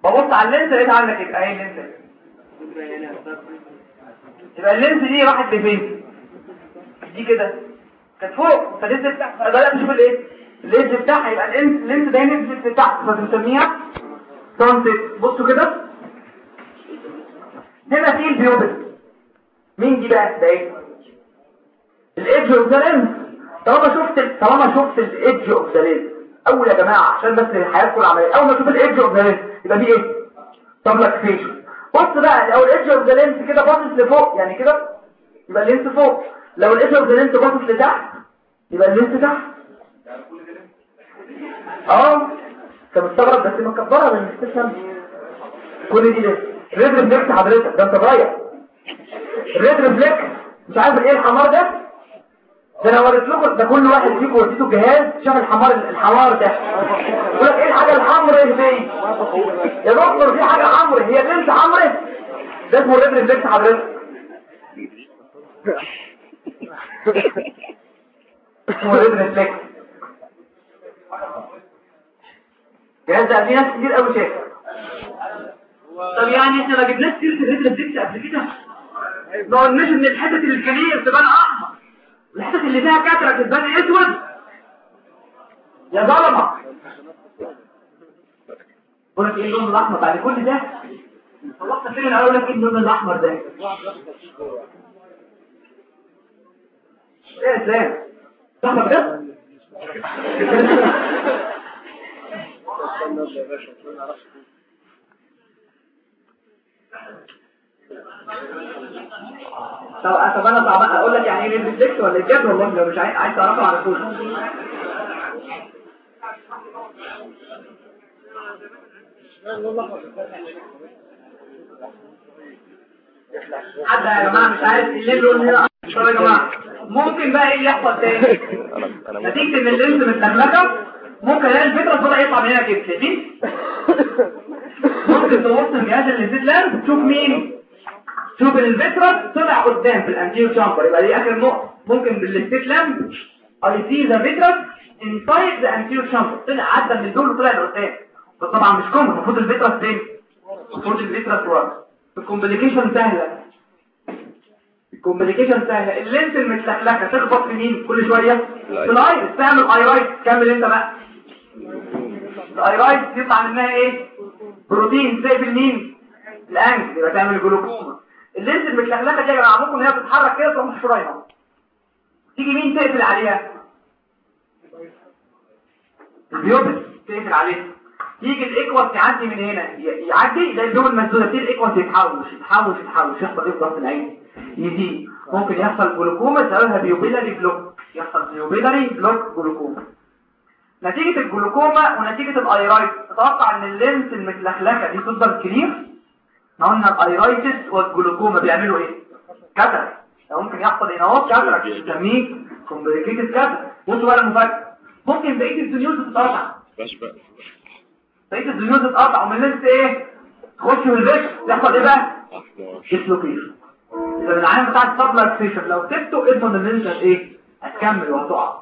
ببص على اللينس لقيت عندك كده اهي اللينس يبقى اللينس دي راحت لفين دي كده كانت فوق فلينس بتاعها بدات تشوف الايه اللينس بتاعها يبقى اللينس اللينس ده نزلت لتحت فبنسميها سانسيت بصوا كده هنا في البيوبل مين دي بقى ده ايه الايدج اوف ذا لينس طالما شفت طالما شفت الايدج اوف ذا لينس اول يا جماعه عشان بس حياتكم العمليه اول ما تشوف الايدج اوف ذا لينس يبقى دي ايه سبلكسيشن بص بقى لو الايدج اوف ذا لينس كده باصص لفوق يعني كده يبقى اللينس فوق لو الايدج اوف ذا لينس باصص لتحت يبقى اللينس تحت اه انت مستغرب بس مكبره من الاستشهاد كل دي ليه ريد ريفلكس حضرتك ده انت ضايع الريد ريفلكس مش عارف ايه الحمار ده ده انا وريت لكم ده كل واحد فيكم وديته جهاز شاف الحمار الحمار ده يقول لك ايه الحاجه الحمراء دي يا دكتور في حاجه حمراء هي بنت حمراء ده اسمه الريد ريفلكس حضرتك اسمه الريد ريفلكس جهاز ده في ناس كتير قوي شايفه طب يعني احنا ما جبناش سيره الريد ريفلكس قبل كده ما قلناش ان الحتت الكليه بتبان احمر الحتت اللي فيها كتره تبان اسود يا ظلمه بقول لك ايه اللون الاحمر بعد كل ده خلصت فين الاول لك ايه اللون الاحمر ده ايه يا اسلام صح كده طب طب انا طب اقول لك يعني ايه ريفلكس ولا الجد والله لو مش عايز عايز تعرفه على طول حد يا جماعه مش عارف اللي لون هنا طب يا جماعه ممكن بقى ايه اللي يحصل تاني نتيجه ان اللينز متلخلخه ممكن الاقي الفكره طلع يطلع من هنا كده شايفين ممكن تبص الجهاز اللي زيد لامب تشوف مين شوف الفيترس طلع قدام في الانتيريور شامبر يبقى دي اخر نقطه ممكن بالستيت لامب اي سي ذا فيترس انسايد ذا انتيريور شامبر طلع عدى من دول وطلع لقدام بس طبعا مش كومن المفروض الفيترس فين المفروض الفيترس ورا الكومبليكيشن سهله الكومبليكيشن سهله اللينس المتلخلخه تخبط في مين كل شويه في الايرس تعمل ايرايت كمل انت بقى الايرايت يطلع منها ايه بروتين تقفل مين الانج يبقى تعمل جلوكوما اللينس المتلخلخه دي يا جماعه ممكن هي بتتحرك كده تقوم شرايها تيجي مين تقفل عليها البيوبس تقفل عليها يجي الايكوس يعدي من هنا يعدي يلاقي الدوب المسدوده تيجي الايكوس يتحوش يتحوش يتحوش يحصل ايه في ضغط العين يزيد ممكن يحصل جلوكوما سببها بيوبيلاري بلوك يحصل بيوبيلاري بلوك جلوكوما نتيجة الجلوكوما ونتيجة الايرايت تتوقع ان اللينس المتلخلخه دي تفضل كلير احنا قلنا الايرايتس والجلوكوما بيعملوا ايه كاتر ممكن يحصل هنا اهو كاتر بنسميه كومبليكيتد كاتر بصوا بقى المفاجاه ممكن بقيه الزنيوز تتقطع بقيه الزنيوز تتقطع ومن اللينس ايه تخش في الفيش يحصل ايه بقى ديسلوكيشن اذا العين بتاع السبلاكسيشن لو سبته اضمن ان انت ايه هتكمل وهتقع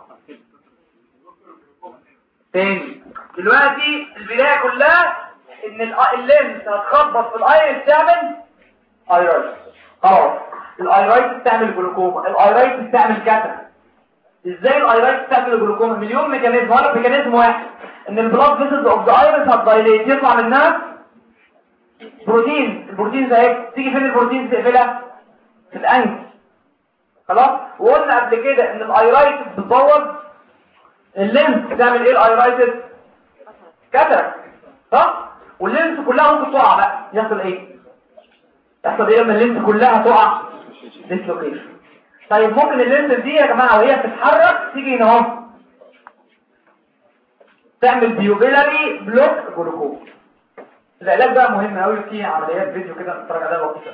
تاني دلوقتي البدايه كلها ان اللينس هتخبط في الايرس تعمل ايرايتس خلاص الايرايتس تعمل جلوكوما الايرايتس تعمل كاتر ازاي الايرايتس تعمل جلوكوما مليون ميكانيزم ولا ميكانيزم واحد ان البلاد فيسلز اوف ذا ايرس هتدايليت يطلع منها بروتين البروتين ده ايه تيجي فين البروتين تقفلها في الانف خلاص وقلنا قبل كده ان الايرايتس بتبوظ اللينس تعمل ايه الايرايتس كاتر صح واللينس كلها ممكن تقع بقى يحصل ايه يحصل ايه لما اللينس كلها تقع ديسلوكيشن طيب ممكن اللينس دي يا جماعه وهي بتتحرك تيجي هنا اهو تعمل بيوبيلاري بلوك جلوكوز العلاج بقى مهم قوي في عمليات فيديو كده نتفرج عليها بسيطه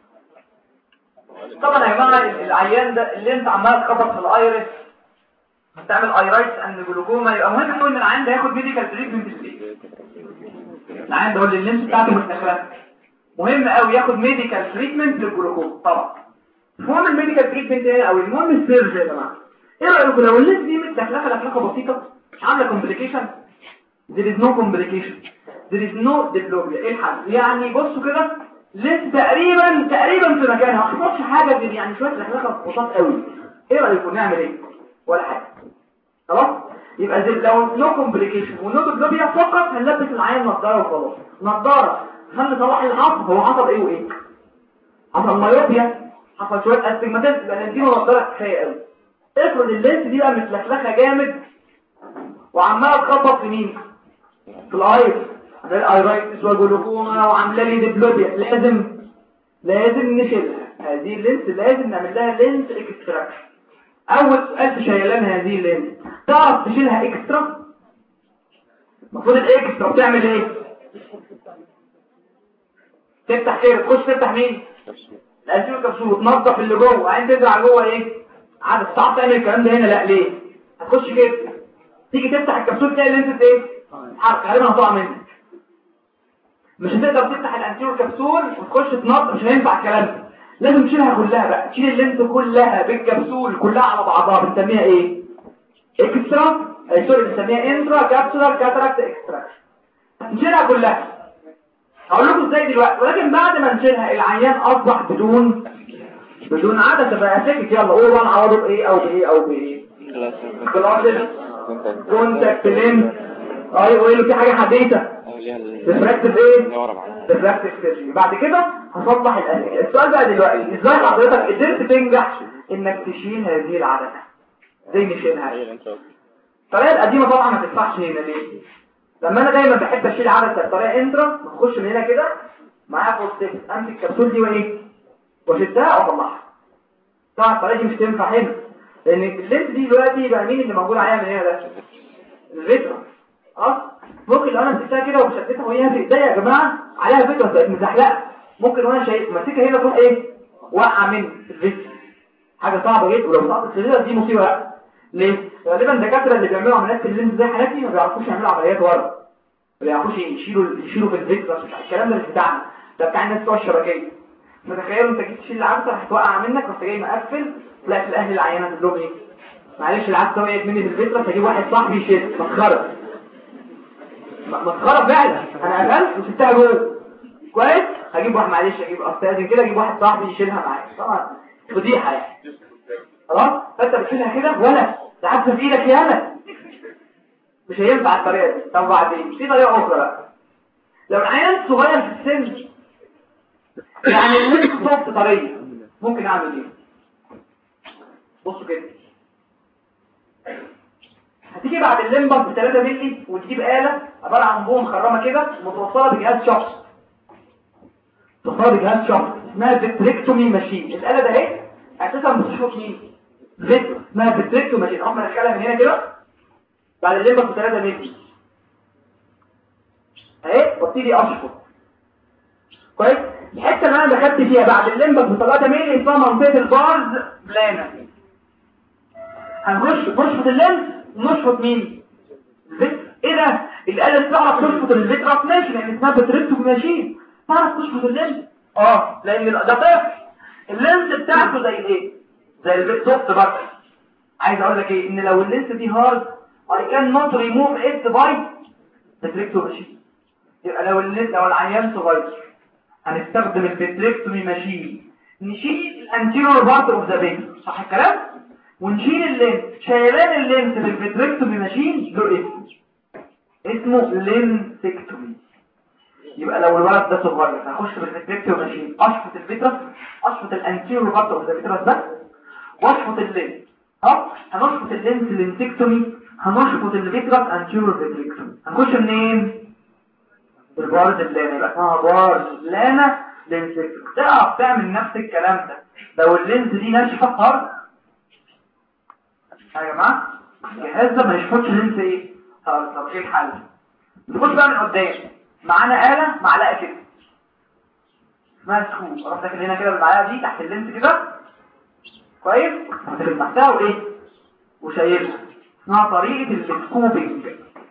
طبعا يا جماعه العيان ده اللي انت عمال تخبط في الايرس بتعمل ايرايتس اند جلوكوما يبقى مهم قوي ان العيان ده ياخد ميديكال تريتمنت العيان ده اللي اللينس بتاعته مستخلفه مهم قوي ياخد ميديكال تريتمنت للجلوكوما طبعا المهم الميديكال تريتمنت ايه او المهم السيرج يا جماعه ايه رايكم لو اللينس دي متدخلها لخلقه بسيطه مش عامله كومبليكيشن there is no complication there is no diplopia ايه الحل يعني بصوا كده لسه تقريبا تقريبا في مكانها ما حصلش حاجه غير يعني شويه لحلقه بسيطه قوي ايه رايكم نعمل ايه ولا حاجه خلاص يبقى زي لو نو كومبليكيشن ونو ديبلوبيا فقط هنلبس العين نظاره وخلاص نظاره هل نصلح اللي حصل هو حصل ايه وايه حصل مايوبيا حصل شويه استجماتات يبقى نديله نظاره كفايه قوي افرض اللينس دي بقى متلخلخه جامد وعماله تخبط في مين في الايرس الايرايتس وجلوكوما وعامله لي ديبلوبيا لازم لازم نشيلها هذه اللينس لازم نعمل لها لينس اكستراكشن اول سؤال في شيلان هذه اللينس تعرف تشيلها اكسترا المفروض الاكسترا بتعمل ايه تفتح خير تخش تفتح مين الانسيل كبسول وتنظف اللي جوه عايز تزرع جوه ايه عادة صعب تعمل الكلام ده هنا لا ليه هتخش كده تيجي تفتح الكبسول تلاقي اللينس ايه حرق غالبا هتقع منك مش هتقدر تفتح الانتيرو كبسول وتخش تنظف مش هينفع الكلام ده لازم تشيلها كلها بقى تشيل اللينس كلها بالكبسول كلها على بعضها بنسميها ايه اكسترا اي سوري بنسميها انترا كابسولار كاتاراكت اكستراكشن نشيلها كلها هقول لكم ازاي دلوقتي ولكن بعد ما نشيلها العيان اصبح بدون بدون عدسه بقى سكت يلا قول انا عوضه بايه او بايه او بايه كلاسيك كونتاكت لينس ايوه ايه في حاجه حديثه ريفراكتيف ايه ريفراكتيف سيرجري بعد كده هصلح الاسئله السؤال بقى دلوقتي ازاي حضرتك قدرت تنجح انك تشيل هذه العدسه ازاي نشيلها الطريقه القديمه طبعا ما تنفعش هنا ليه لما انا دايما بحب اشيل عدسه بطريقه انترا بخش من هنا كده معايا فوستيك امسك الكبسول دي وايه واشدها واطلعها طبعا الطريقه دي مش تنفع هنا لان اللينس دي دلوقتي بقى مين اللي موجود عليها من هنا ده الفيترا اه ممكن لو انا مسكتها كده وشدتها وهي في ايديا يا جماعه عليها فيترا بقت مزحلقه ممكن وانا شايف ماسكها هنا تروح ايه وقع من الفيترا حاجه صعبه جدا ولو سقطت السريره دي مصيبه بقى ليه غالبا الدكاتره اللي بيعملوا عمليات في اللينس زي حالاتي ما بيعرفوش يعملوا عمليات ورا ما بيعرفوش يشيلوا يشيلوا في الفيترا الكلام ده مش بتاعنا ده بتاع الناس بتوع الشبكيه متخيل انت جيت تشيل العدسه راح توقع منك رحت جاي مقفل تلاقي في الاهل العيانه تقول لهم ايه معلش العدسه وقعت مني في الفيترا فاجيب واحد صاحبي يشيل مسخره مسخره فعلا انا قفلت وسبتها جوه كويس هجيب واحد معلش اجيب استاذن كده اجيب واحد صاحبي يشيلها معايا طبعا فضيحه يعني خلاص فانت بتشيلها كده ولا العدسه في ايدك يالا مش هينفع الطريقه دي طب بعدين في طريقه اخرى بقى لو العيان صغير في السن يعني اللي صوت طريه ممكن اعمل ايه بصوا كده هتيجي بعد الليمبر ب 3 مللي وتجيب آلة عبارة عن بوم مخرمة كده متوصلة بجهاز شخص متوصلة بجهاز شخص اسمها فيتريكتومي ماشين الآلة ده اهي اساسا بتشوف مين فيت اسمها فيتريكتومي ماشين اقوم ادخلها من هنا كده بعد الليمبر ب 3 مللي اهي وابتدي اشفط كويس الحته اللي انا دخلت فيها بعد الليمبر ب 3 مللي اسمها منطقه البارز بلانا هنخش نشفط الليمب نشفط مين الفكر ايه ده الآلة تعرف تشفط الفكرة ماشي لان اسمها بتريبتو ماشين تعرف تشفط الليمب اه لان ده طفل اللينس بتاعته زي ايه زي البيت سوفت بس عايز اقول لك ايه ان لو اللينس دي هارد I cannot remove it by بتريبتو ماشين يبقى لو اللينس لو العيان صغير هنستخدم البتريكتومي ماشين نشيل الانتيريور بارت اوف ذا بيت صح الكلام ونشيل اللينس شيلان اللينس بالفيتريكتومي ماشين له اسم اسمه لينسكتومي يبقى لو الولد ده صغير هخش بالفيتريكتومي ماشين اشفط الفيترس اشفط الانتيريور بارت اوف ذا فيترس بس واشفط اللينس اه هنشفط اللينس لينسكتومي هنشفط الفيترس انتيريور فيتريكتومي هنخش منين البارز اللانا يبقى اسمها بارز لانا لينسكتومي تعرف تعمل نفس الكلام ده لو اللينس دي ناشفه هارد يا جماعه الجهاز ده ما يشفطش لينس ايه طب طب ايه الحل نخش بقى من قدام معانا آلة معلقه كده اسمها سكوب اروح داخل هنا كده بالمعلقه دي تحت اللينس كده كويس هتبقى تحتها وايه وشايلها اسمها طريقه السكوبنج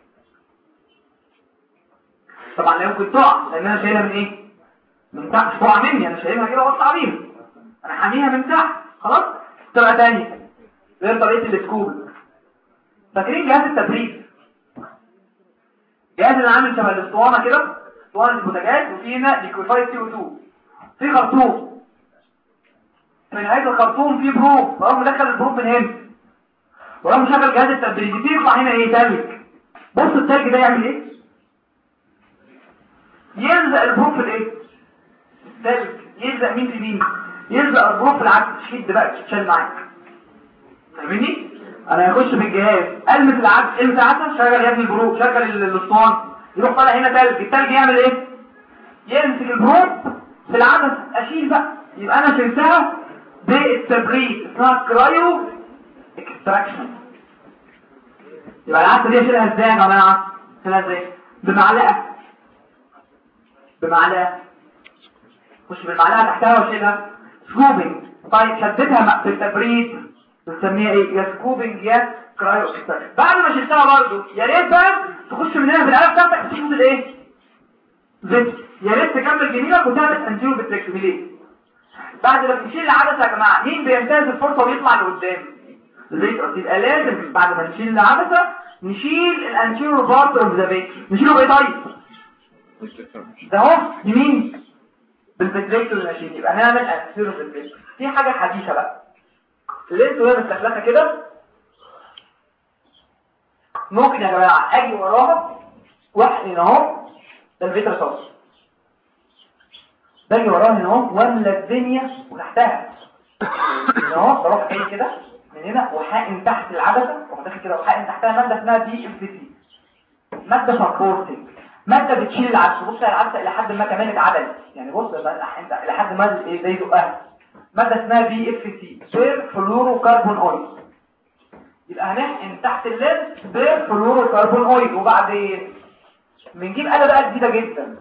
طبعا لا يمكن تقع لان انا شايلها من ايه من تحت مش تقع مني انا شايلها كده واطلع بيها انا حاميها من تحت خلاص طريقه ثانيه غير طريقة السكوب فاكرين جهاز التبريد الجهاز اللي عامل شبه الاسطوانه كده اسطوانه البوتاجاز وفي هنا ليكويفايد سي او 2 في خرطوم من هذا الخرطوم في بروب وراح مدخل البروب من هنا وراح مشغل جهاز التبريد يطلع هنا ايه تلج بص التلج ده يعمل ايه يلزق البروب في الايه التلج يلزق مين في مين يلزق البروب في العكس تشد بقى تشد معاك فاهمني انا هخش في الجهاز المس العكس المس العكس شغل يا ابني البروب شغل الاسطوان يروح طالع هنا تلج التلج يعمل ايه يمسك البروب في العدسه اشيل بقى يبقى انا شلتها بالتبريد اسمها كرايو اكستراكشن يبقى العدسه دي اشيلها ازاي يا جماعه اشيلها ازاي بمعلقه بمعلقه خش بالمعلقه تحتها واشيلها سكوبنج طيب شدتها في التبريد بنسميها ايه يا سكوبنج يا كرايو اكستراكشن بعد ما شلتها برضه يا ريت بقى تخش من هنا في القلب بتاعتك تشوف الايه زيت يا ريت تكمل جميلك وتعمل انتيرو بتريكتومي ليه بعد ما تشيل العدسه يا جماعه مين بينتهز الفرصه ويطلع لقدام زيت يبقى لازم بعد ما نشيل العدسه نشيل الانتيرو بارت اوف ذا بيت نشيله بايه طيب ده اهو يمين بالبتريكتومي ماشين يبقى نعمل انتيرو بتريكتومي في حاجه حديثه بقى اللي انتوا هنا مستخلفه كده ممكن يا جماعه اجي وراها واحقن اهو ده الفيتر صوص باجي وراها هنا اهو واملى الدنيا وتحتها هنا اهو بروح جاي كده من هنا وحاقن تحت العدسه واروح داخل كده وحاقن تحتها ماده اسمها دي اف سي ماده سبورتنج ماده بتشيل العدسه بص العدسه الى حد ما كمان اتعدلت يعني بص انت الى حد ما ايه زي دقها ماده اسمها بي اف سي بير فلورو كربون اويل يبقى هنحقن تحت الليد بير فلورو كربون اويل وبعدين بنجيب آلة بقى جديدة جدا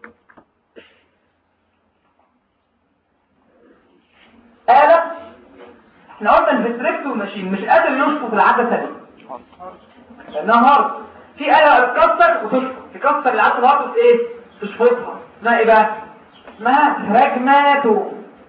آلة احنا قلنا الفيتريكتور ماشين مش قادر يشفط العدسة دي لانها هارد في آلة تكسر وتشفط تكسر العدسة الهارد ايه تشفطها اسمها ايه بقى اسمها فراجماتو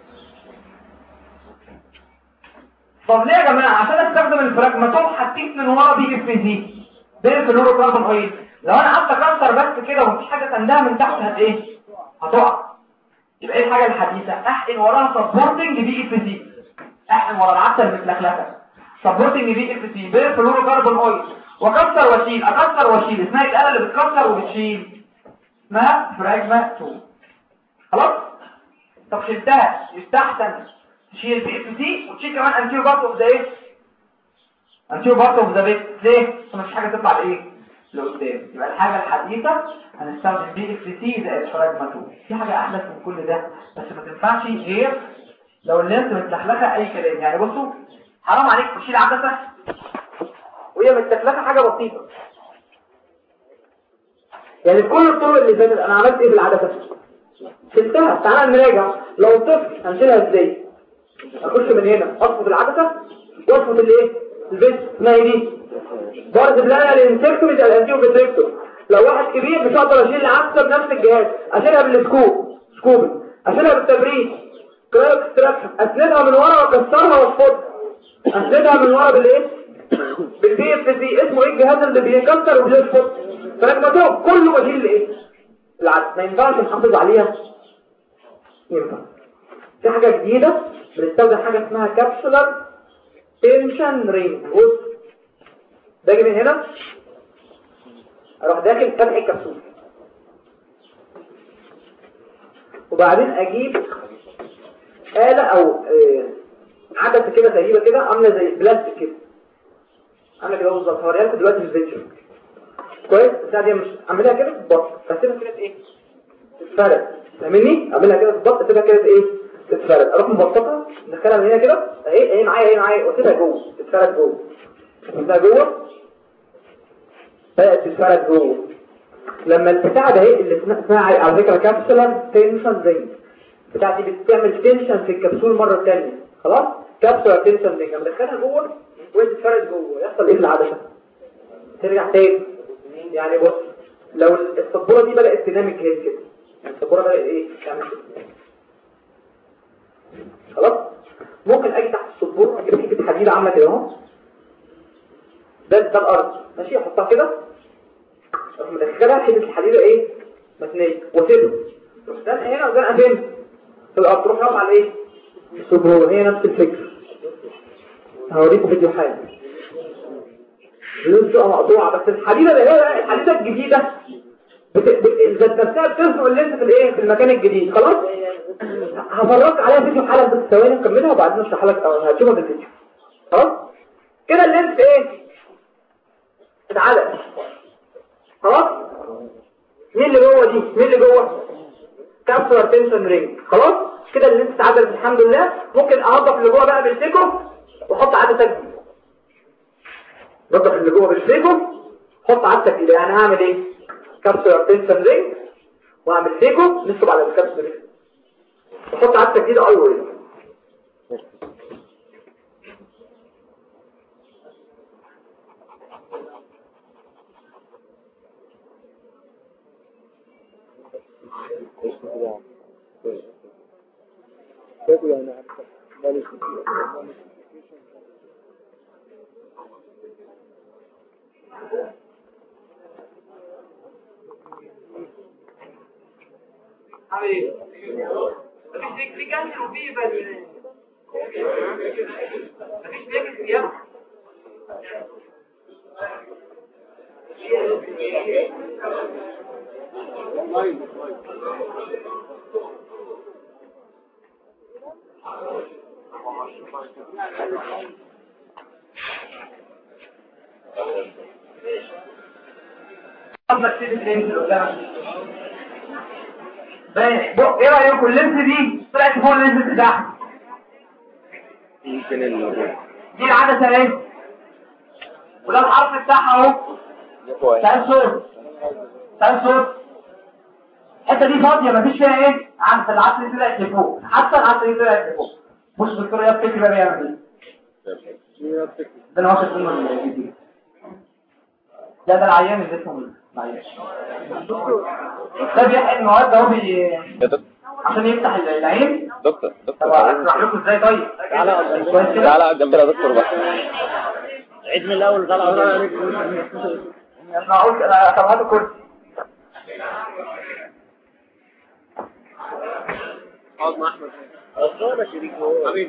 طب ليه يا جماعه عشان استخدم الفراجماتو حطيت من ورا بي اف دي ده الفلورو كاربون اويل لو انا قعدت اكسر بس كده ومفيش حاجه تندها من تحت هت ايه هتقع يبقى ايه الحاجه الحديثه احقن وراها سبورتنج بي اف سي احقن ورا العدسه المتلخلخه سبورتنج بي اف سي بفلورو كاربون اويل واكسر واشيل اكسر واشيل اسمها الاله اللي بتكسر وبتشيل اسمها فراجما 2 خلاص طب شلتها يستحسن تشيل بي اف سي وتشيل كمان انتيو بارت اوف ذا ايه انتيو بارت اوف ذا بيت ليه عشان مفيش حاجه تطلع بايه لقدام يبقى الحاجة الحديثة هنستخدم بي اف سي زائد فراجماتوم في حاجة احدث من كل ده بس ما تنفعش غير لو اللينس متلخلخة اي كلام يعني بصوا حرام عليك تشيل عدسة وهي متلخلخة حاجة بسيطة يعني كل الطرق اللي فاتت انا عملت ايه بالعدسة شلتها تعالى نراجع لو طفل هنشيلها ازاي اخش من هنا اصفط العدسة واصفط الايه البيت اسمها ايه دي برضه بلاقي الانسكتوم يبقى الانتيو بتريكتوم لو واحد كبير مش هقدر اشيل العدسه بنفس الجهاز اشيلها بالسكوب سكوب اشيلها بالتبريد كرايو اكستراكشن اسندها من ورا واكسرها واشفطها اسندها من ورا بالايه بالبي اف سي اسمه ايه الجهاز اللي بيكسر وبيشفط فالموضوع كله بشيل الايه العدسه ما ينفعش نحافظ عليها ينفع في حاجه جديده بنستخدم حاجه اسمها كابسولار تنشن رينج بص باجي من هنا اروح داخل فتح الكبسول وبعدين اجيب آلة او آه، عدسة كده تقريبا كده عاملة زي بلاستيك كده عاملة كده بالظبط هوريها لكم دلوقتي في الفيديو كويس الساعة دي مش اعملها كده بالظبط بسيبها كده ايه تتفرد فاهمني اعملها كده بالظبط اسيبها كده ايه تتفرد اروح مبسطها ندخلها من هنا كده اهي اهي معايا اهي معايا واسيبها جوه تتفرد جوه ده جوه بدأت تتفرد جوه لما البتاع ده ايه اللي اسمها على فكرة كابسولار تنشن زنك البتاع دي بتعمل تنشن في الكبسول مرة ثانيه خلاص كابسولار تنشن زنك لما ادخلها جوه وهي تتفرد جوه يحصل ايه العدسة ترجع تاني يعني بص لو السبورة دي بدأت تنام الجهاز كده يعني السبورة بدأت ايه تعمل كده خلاص ممكن اجي تحت السبورة اجيب حته حديد عامله كده اهو ده ده الارض ماشي احطها كده مدخلها حته الحديده ايه مثنيه وتبقى ده هنا وده فين في الارض تروح على ايه الصدور هي نفس الفكره هوريكم فيديو حالا اللي مقطوعه بس الحديده اللي هي الحديده الجديده ذات نفسها بتزنق اللينس في الايه في المكان الجديد خلاص هفرجك عليها فيديو حالا بس ثواني نكملها وبعدين اشرح لك هتشوفها في الفيديو خلاص كده اللينس ايه اتعلق خلاص مين اللي جوه دي مين اللي جوه كابسولار تنشن رينج خلاص كده اللينس اتعدل الحمد لله ممكن انضف اللي جوه بقى بالسيكو واحط عدد تجديد نضف اللي جوه بالسيكو حط عدد تجديد يعني هعمل ايه كابسولار تنشن رينج واعمل سيكو نصب على الكابسولار رينج وحط عدد تجديد اي ويل عامل ايه؟ مفيش في كانسر وفي بل مفيش بيجي صيام قصدك تيجي تلمس اللي قدامك ايه رايكم اللمس دي طلعت فوق اللمس بتاعها يمكن ال دي العدسه ايه وده الحرف بتاعها اهو تعال صوت تعال صوت الحته دي فاضيه مفيش فيها ايه عدسه العدسه دي طلعت لفوق حتى العدسه دي طلعت لفوق بص دكتور يا فكري بقى بيعمل ايه ده انا واخد منه الجديد لا ده العيان اللي اسمه معلش ده بيحقن المواد اهو بي يا دكتور عشان يفتح العين دكتور طب دكتور اشرح لكم ازاي طيب كويس كده تعالى جنبنا يا دكتور بقى عيد من الاول طلع انا قلت انا طب هاتوا كرسي اقعد مع احمد اصل انا شريك هو حبيبي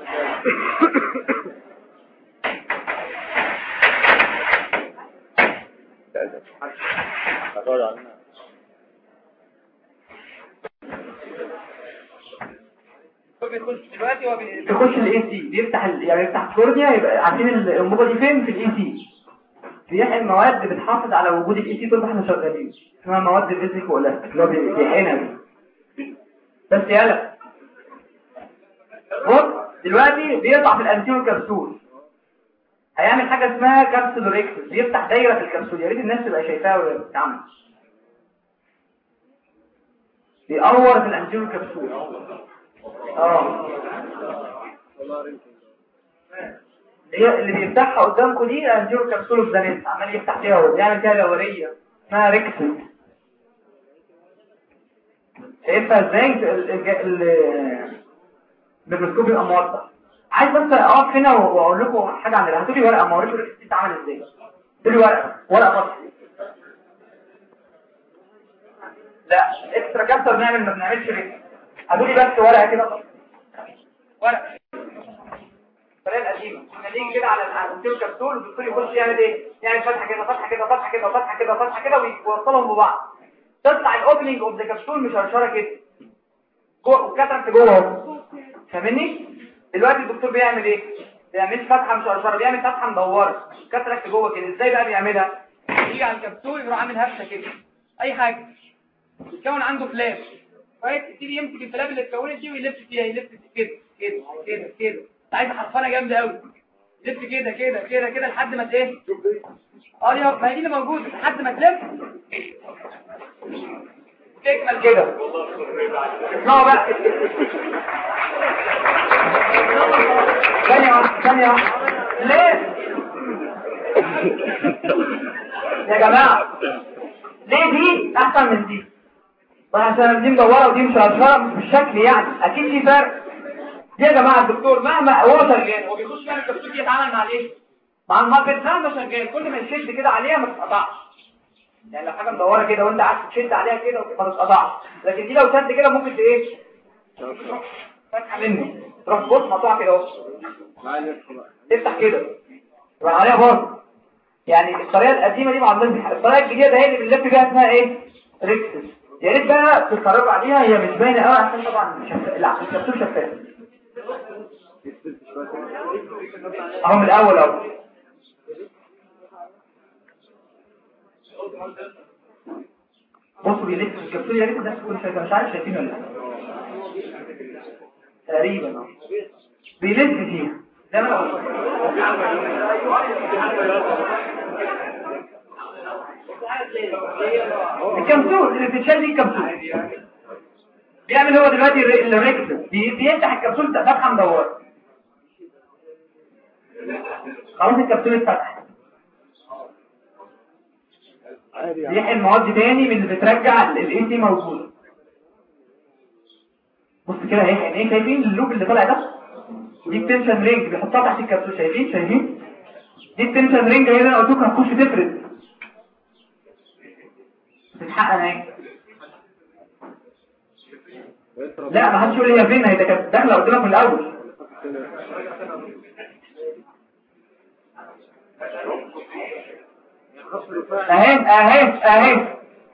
هتقعد علينا بيخش دلوقتي هو بيخش الاي سي بيفتح ال... يعني بيفتح الكورنيا يبقى عارفين الانبوبه دي فين في الاي سي بيحقن مواد بتحافظ على وجود الاي سي طول ما احنا شغالين اسمها مواد فيزيك والاستيك اللي هو بيحقنها دي بس يلا بص دلوقتي بيقطع في الانتيور كبسول هيعمل حاجه اسمها كابسول ريكتس بيفتح دايره في الكبسول يا ريت الناس تبقى شايفاها وهي بتتعمل بيقور في الانتيور كبسول اه هي اللي بيفتحها قدامكم دي انجيو كبسول بزانيت عمال يفتح فيها وبيعمل فيها دوريه اسمها ريكسن شايفها ازاي الميكروسكوب يبقى موضح عايز بس اقف هنا واقول لكم حاجه عن هاتوا لي ورقه ما اوريكم الريكسن بتتعمل ازاي هاتوا لي ورقه ورقه بس لا اكسترا كابسول بنعمل ما بنعملش ريكسن هاتوا لي بس ورقه كده ورقه الطريقه القديمه كنا نيجي كده على الانتيو كبسول والدكتور يخش يعمل ايه يعمل فتحه كده فتحه كده فتحه كده فتحه كده فتحه كده ويوصلهم ببعض تطلع الاوبننج اوف ذا كبسول مشرشره كده جوه وكترت جوه اهو فاهمني دلوقتي الدكتور بيعمل ايه بيعمل فتحه مشرشره بيعمل فتحه مدوره كترت جوه كده ازاي بقى بيعملها يجي على الكبسول يروح عامل هفشه كده اي حاجه يتكون عنده فلاب كويس يبتدي يمسك الفلاب اللي اتكونت دي ويلف فيها يلف كده كده كده كده عايز حرفانه جامده قوي لف كده كده كده كده لحد ما ايه اه يا ما هي دي اللي موجوده لحد ما تلف تكمل كده اسمعوا بقى ثانية واحدة ثانية واحدة ليه يا جماعة ليه دي احسن من دي عشان دي مدورة ودي مش مشرشرة مش بالشكل يعني اكيد في فرق دي يا جماعة الدكتور مهما هو شغال هو بيخش يعمل كبسول يتعامل مع ايه مع الماركت مهما شغال كل ما يشد كده عليها ما تتقطعش يعني لو حاجه مدوره كده وانت قاعد تشد عليها كده ما تتقطعش لكن دي لو شد كده ممكن ت- ايه فتحه مني تروح تبص مقطوعه كده اهو تفتح كده يبقى عليها برضه يعني الطريقه القديمه دي معضله دي الطريقه الجديده هي اللي بنلف بيها اسمها ايه ريكسس يا ريت بقى تتفرجوا عليها هي مش باينه قوي عشان طبعا شف... لا الكبسول شفاف اهو من الاول اهو بصوا بيلف في الكبسول يا ريت الناس تكون شايفه مش عارف شايفين ولا لا تقريبا اهو بيلف فيها ده ما أنا الكبسول اللي بتتشال دي الكبسول بيعمل هو دلوقتي الري- الريكس بي- بيفتح الكبسول ده فتحه مدوره خلاص الكبسول اتفتح بيحقن مواد تاني من اللي بترجع الاي سي موجود بص كده هيحقن ايه شايفين اللوب اللي طالع ده دي التنشن رينج بيحطها تحت الكبسول شايفين شايفين دي التنشن رينج هي اللي انا قلت لكم هتخش تفرد تتحقن اهي لا ما حدش يقول لي هي فين هي ده كانت داخله قلت لك من الاول اهي اهي اهي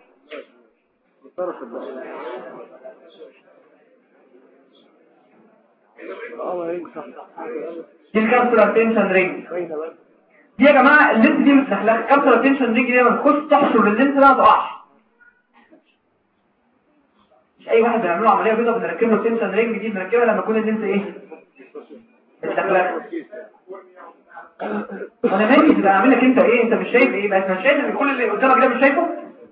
دي الكابسولار تنشن رينج دي يا جماعه اللينس دي مش داخله الكابسولار تنشن رينج دي لما تخش تحشر اللينس ده ما تقعش مش اي واحد بنعمله عمليه بيضاء بنركب له تنشن رينج دي بنركبها لما يكون اللينس ايه الدخلات انا مالي تبقى اعمل لك انت ايه انت مش شايف ايه بس مش شايف ان كل اللي قدامك ده مش شايفه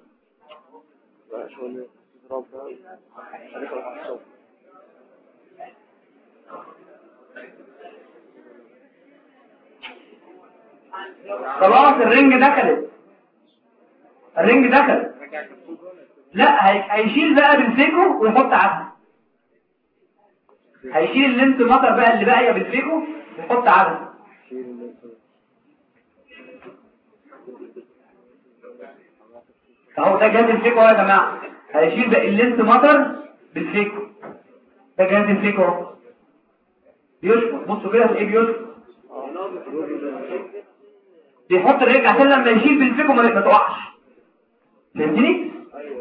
خلاص الرنج دخلت الرنج دخل لا هي- هيشيل بقى بالفيكو ويحط عدسه هيشيل اللينس مطر بقى اللي باقيه بالفيكو ويحط عدسه اهو ده جهاز الفيكو اهو يا جماعه هيشيل بقى اللينس مطر بالفيكو ده جهاز الفيكو اهو بيشفط بصوا كده ايه بيشفط بيحط الرجل عشان لما يشيل بالفيكو ما ما تقعش فهمتني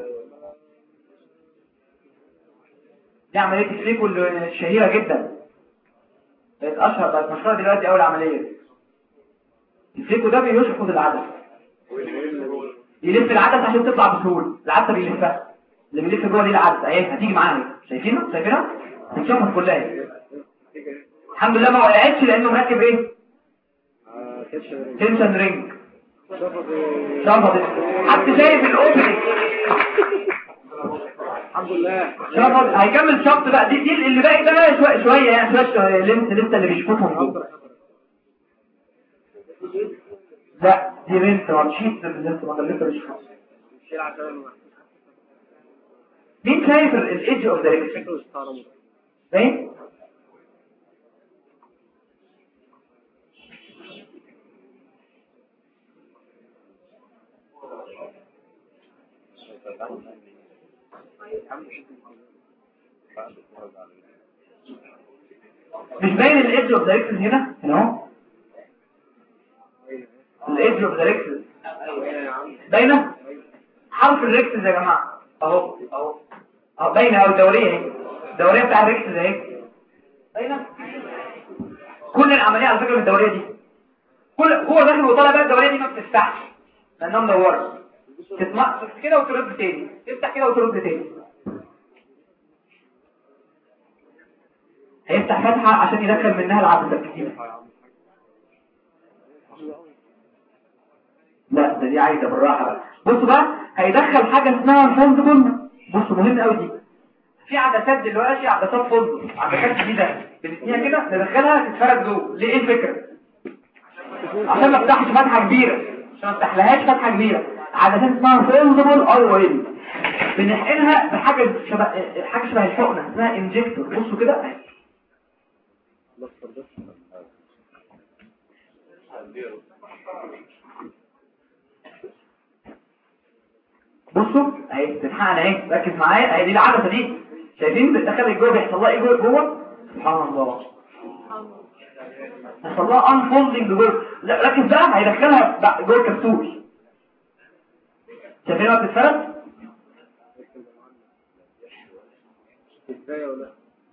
دي عمليه الفيكو اللي الشهيره جدا بقت اشهر بقت مشهوره دلوقتي اول عمليه الفيكو ده بيشفط العدسه يلف العدسه عشان تطلع بسهوله العدسه بيلفها اللي بيلف جوه دي العدسه اهي هتيجي معانا اهي شايفينه شايفينها هتشوفها كلها اهي الحمد لله ما وقعتش لانه مركب ايه تنشن رينج شفطت حد شايف الاوبننج الحمد لله شفط هيكمل شفط بقى دي دي اللي باقي ده بقى شويه شويه يعني شويه لسه لسه اللي بيشفطهم دول لا دي بنت ماتشيت لسه ما لسه بيشفط شيل عشان مين شايف الايدج اوف ذا ريكس شكله استعرض فاهم مش باين الايدج اوف ذا ريكس هنا هنا اهو الايدج اوف ذا ريكس باينه حرف الريكس يا جماعه اهو اهو اهو باينه اهو الدوريه اهي الدوريه بتاع الريكس اهي باينه كل العمليه على فكره من الدوريه دي كل هو داخل وطالع بقى الدوريه دي ما بتفتحش لانها مدوره تتمقص كده وترد تاني تفتح كده وترد تاني هيفتح فتحه عشان يدخل منها العدسه الكتير لا ده دي عايزه بالراحه بقى بصوا بقى هيدخل حاجه اسمها فوندبل بصوا مهم قوي دي في عدسات دلوقتي عدسات فوندبل عدسات جديده بنسميها كده ندخلها تتفرج جوه ليه ايه الفكره عشان ما افتحش فتحه كبيره عشان ما افتحلهاش فتحه كبيره عدسات اسمها فوندبل اي ويل بنحقنها بحاجه شبه حاجه شبه الحقنه اسمها انجكتور بصوا كده بصوا اهي بتتحقن اهي ركز معايا اهي دي العدسه دي شايفين بتدخل جوه بيحصل لها ايه جوه جوه سبحان الله بيحصل لها انفولدنج جوه لا ركز بقى هيدخلها بقى جوه الكبسول شايفينها بتتفرد كفايه ولا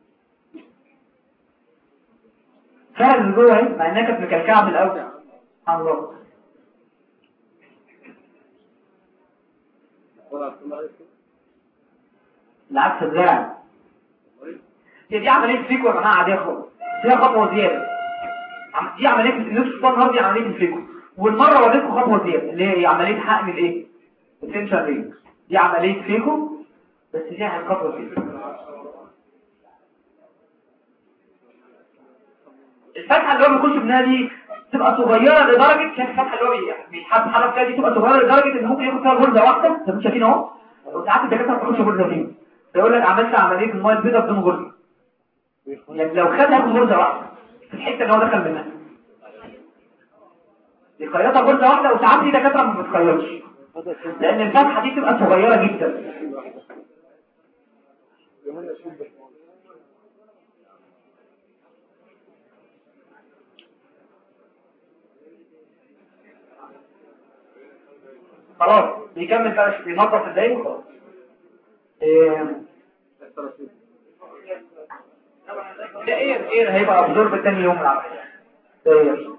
فرد من جوه اهي مع انها كانت مكلكعه من الاول سبحان الله ولا كل عارف العكس الزرع هي دي عمليه فيكو يا جماعه عاديه خالص فيها خطوه زياده عم- دي عمليه نفس الصنهار دي عمليه الفيكو والمره وريتكم خطوه زياده اللي هي عمليه حقن الايه التنشن رينج دي عمليه فيكو بس فيها خطوه زياده الفتحه اللي هو بيخش منها دي تبقى صغيره لدرجه شايف الفتحه اللي هو بي- بيتحب حرف فيها دي تبقى صغيره لدرجه ان ممكن ياخد فيها غرزه واحده انتوا مش شايفين اهو وساعات الدكاتره ما بتاخدش غرزه فيهم يقول لك عملت عمليه الميه البيضاء بدون غرزه يعني لو خد هياخد غرزه واحده في الحته اللي هو دخل منها يخيطها غرزه واحده وساعات في دكاتره ما بتخيطش لان الفتحه دي تبقى صغيره جدا خلاص بيكمل بقى بينظف ازاي وخلاص إيه، ده ايه ايه هيبقى ابزورب تاني يوم العمليه ايه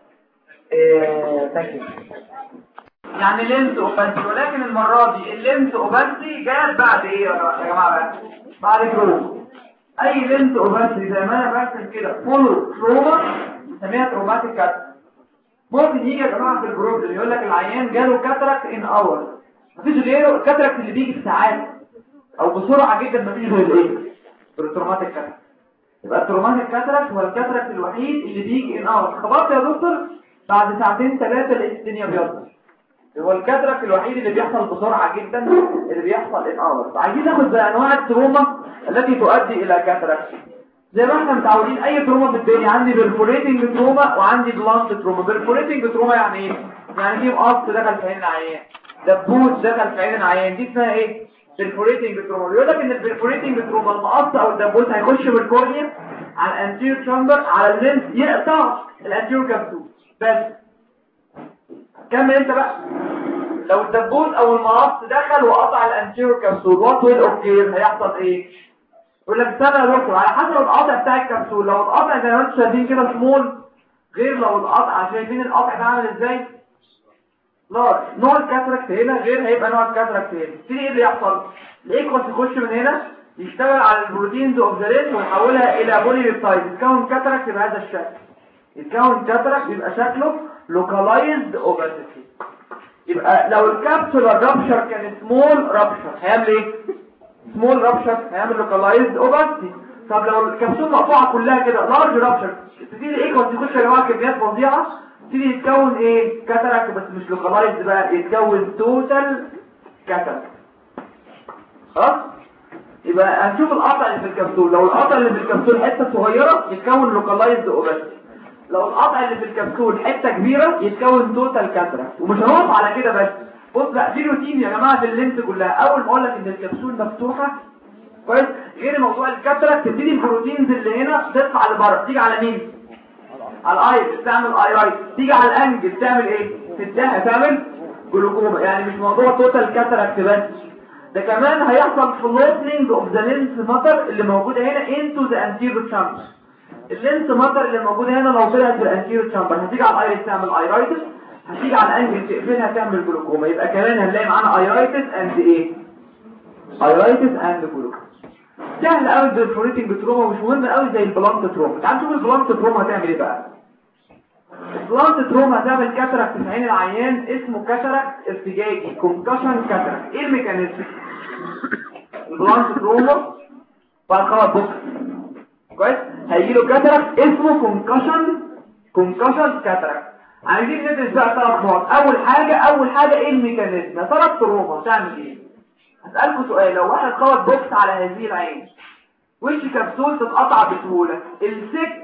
ايه thank you. يعني لينس اوباسي ولكن المرة دي اللينس اوباسي جاءت بعد ايه يا جماعة بقى بعد جروب اي لينس اوباسي زي ما انا برسم كده فولو تروما نسميها تروماتيك كاتراكت ممكن يجي يا جماعة في الجروب اللي يقول لك العيان جاله كاتراكت ان اور مفيش غيره الكاتراكت اللي بيجي في ساعات او بسرعة جدا مفيش غير الايه التروماتيك كاتراكت يبقى التروماتيك كاتراكت هو الكاتراكت الوحيد اللي بيجي ان اور خبرت يا دكتور بعد ساعتين ثلاثة لقيت الدنيا بيضة هو الكاتراكت الوحيد اللي بيحصل بسرعة جدا اللي بيحصل ان اورز عايزين ناخد زي انواع التروما التي تؤدي الى كاتراكت زي ما احنا متعودين اي تروما في الدنيا عندي بيرفوريتنج تروما وعندي بلانت تروما بيرفوريتنج تروما يعني ايه يعني في مقص دخل في عين العيان دبوس دخل في عين العيان دي اسمها ايه بيرفوريتنج تروما بيقول لك ان البيرفوريتنج تروما المقص او الدبوس هيخش بالكورنيا على الانتير تشامبر على اللينس يقطع الانتير كابسول بس كمل انت بقى لو الدبوس او المقص دخل وقطع الانتيرو كبسول وات ويل اوكير هيحصل ايه يقول لك استنى يا دكتور على حسب القطع بتاع الكبسول لو القطع زي ما انتم شايفين كده سمول غير لو القطع شايفين القطع ده عامل ازاي لارج نوع الكاتراكت هنا غير هيبقى نوع الكاتراكت هنا تيجي ايه اللي يحصل الايكوس يخش من هنا يشتغل على البروتينز اوف ذا ريت ويحولها الى بولي بيبتايد يتكون كاتراكت بهذا الشكل يتكون كاتراكت يبقى شكله لوكالايزد اوباسيتي يبقى لو الكابسولار رابشر كان سمول رابشر هيعمل ايه سمول رابشر هيعمل لوكالايزد اوباسيتي طب لو الكبسول مقطوعه كلها كده لارج رابشر تبتدي الايكوس يخش يا جماعه كميات فظيعه تبتدي يتكون ايه كاتراكت بس مش لوكالايزد بقى يتكون توتال كاتراكت خلاص يبقى هنشوف القطع اللي في الكبسول لو القطع اللي في الكبسول حته صغيره يتكون لوكالايزد اوباسيتي لو القطع اللي في الكبسول حته كبيره يتكون توتال كاتراكت ومش هنقف على كده بس بص بقى في روتين يا جماعه في اللينس كلها اول ما اقول لك ان الكبسول مفتوحه كويس غير موضوع الكاتراكت تبتدي البروتينز اللي هنا تطلع لبره تيجي على مين على الايرس تعمل ايرايت تيجي على الانجل تعمل ايه تديها تعمل جلوكوما يعني مش موضوع توتال كاتراكت بس ده كمان هيحصل فلوتنج اوف ذا لينس ماتر اللي موجوده هنا انتو ذا انتيريور تشامبر اللينس ماتر اللي موجوده هنا لو طلعت في الانتيريور تشامبر هتيجي على الايرس تعمل ايرايتس هتيجي على الانجل تقفلها تعمل جلوكوما يبقى كمان هنلاقي معانا ايرايتس اند ايه ايرايتس اند جلوكوما سهل قوي البرفوريتنج تروما مش مهم قوي زي البلانت تروما تعال نشوف البلانت تروما هتعمل ايه بقى البلانت تروما هتعمل كاتراكت في عين العيان اسمه كاتراكت ارتجاجي كونكشن كاتراكت ايه الميكانيزم البلانت تروما بعد خلاص بص كويس هيجي له كاتراكت اسمه كونكشن كونكشن كاتراكت عايزين ندرس بقى ثلاث نقط اول حاجه اول حاجه ايه الميكانيزم ثلاث تروما تعمل ايه هسالكم سؤال لو واحد خبط بوكس على هذه العين وش كبسول تتقطع بسهوله السك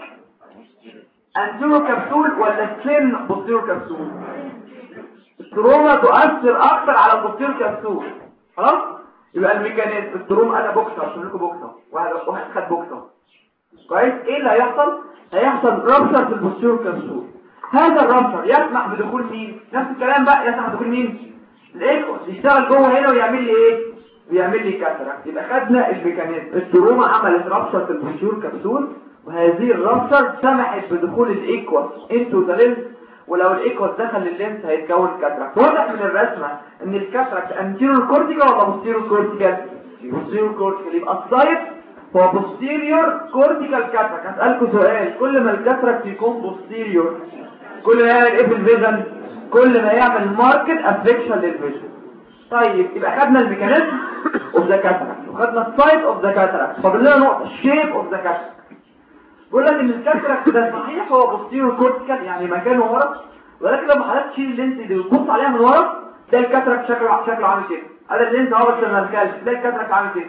انتيرو كبسول ولا السن بوستيرو كبسول التروما تؤثر اكتر على البوستيرو كبسول خلاص يبقى الميكانيزم التروم انا بوكس عشان لكم بوكس واحد واحد خد بوكس كويس ايه اللي هيحصل هيحصل رابشر في البوستيرور كبسول هذا الرابشر يسمح بدخول مين نفس الكلام بقى يسمح بدخول مين الايكوس يشتغل جوه هنا ويعمل لي ايه ويعمل لي كاتراكت يبقى خدنا الميكانيزم التروما عملت رابشر في البوستيرور كبسول وهذه الرابشر سمحت بدخول الايكوس انتو ذا ولو الايكوس دخل لللينس هيتكون كاتراكت واضح من الرسمه ان الكاتراكت انتيرور كورتيكال ولا بوستيرور كورتيكال بوستيرور كورتيكال يبقى السايت هو بوستيريور كورتيكال كاتراكت هسألكم سؤال كل ما الكاتراكت يكون بوستيريور كل ما يعمل ايه في الفيجن كل ما يعمل ماركت افكشن للفيجن طيب يبقى خدنا الميكانيزم اوف ذا كاتراكت وخدنا السايت اوف ذا كاتراكت فاضل لنا نقطه الشيب اوف ذا كاتراكت بيقول لك ان الكاتراكت ده صحيح هو بوستيريور كورتيكال يعني مكانه ورا ولكن لما حضرتك تشيل اللينس دي وتبص عليها من ورا تلاقي الكاتراكت شكله شكله عامل كده هذا اللينس اهو بس لما تلاقي الكاتراكت عامل كده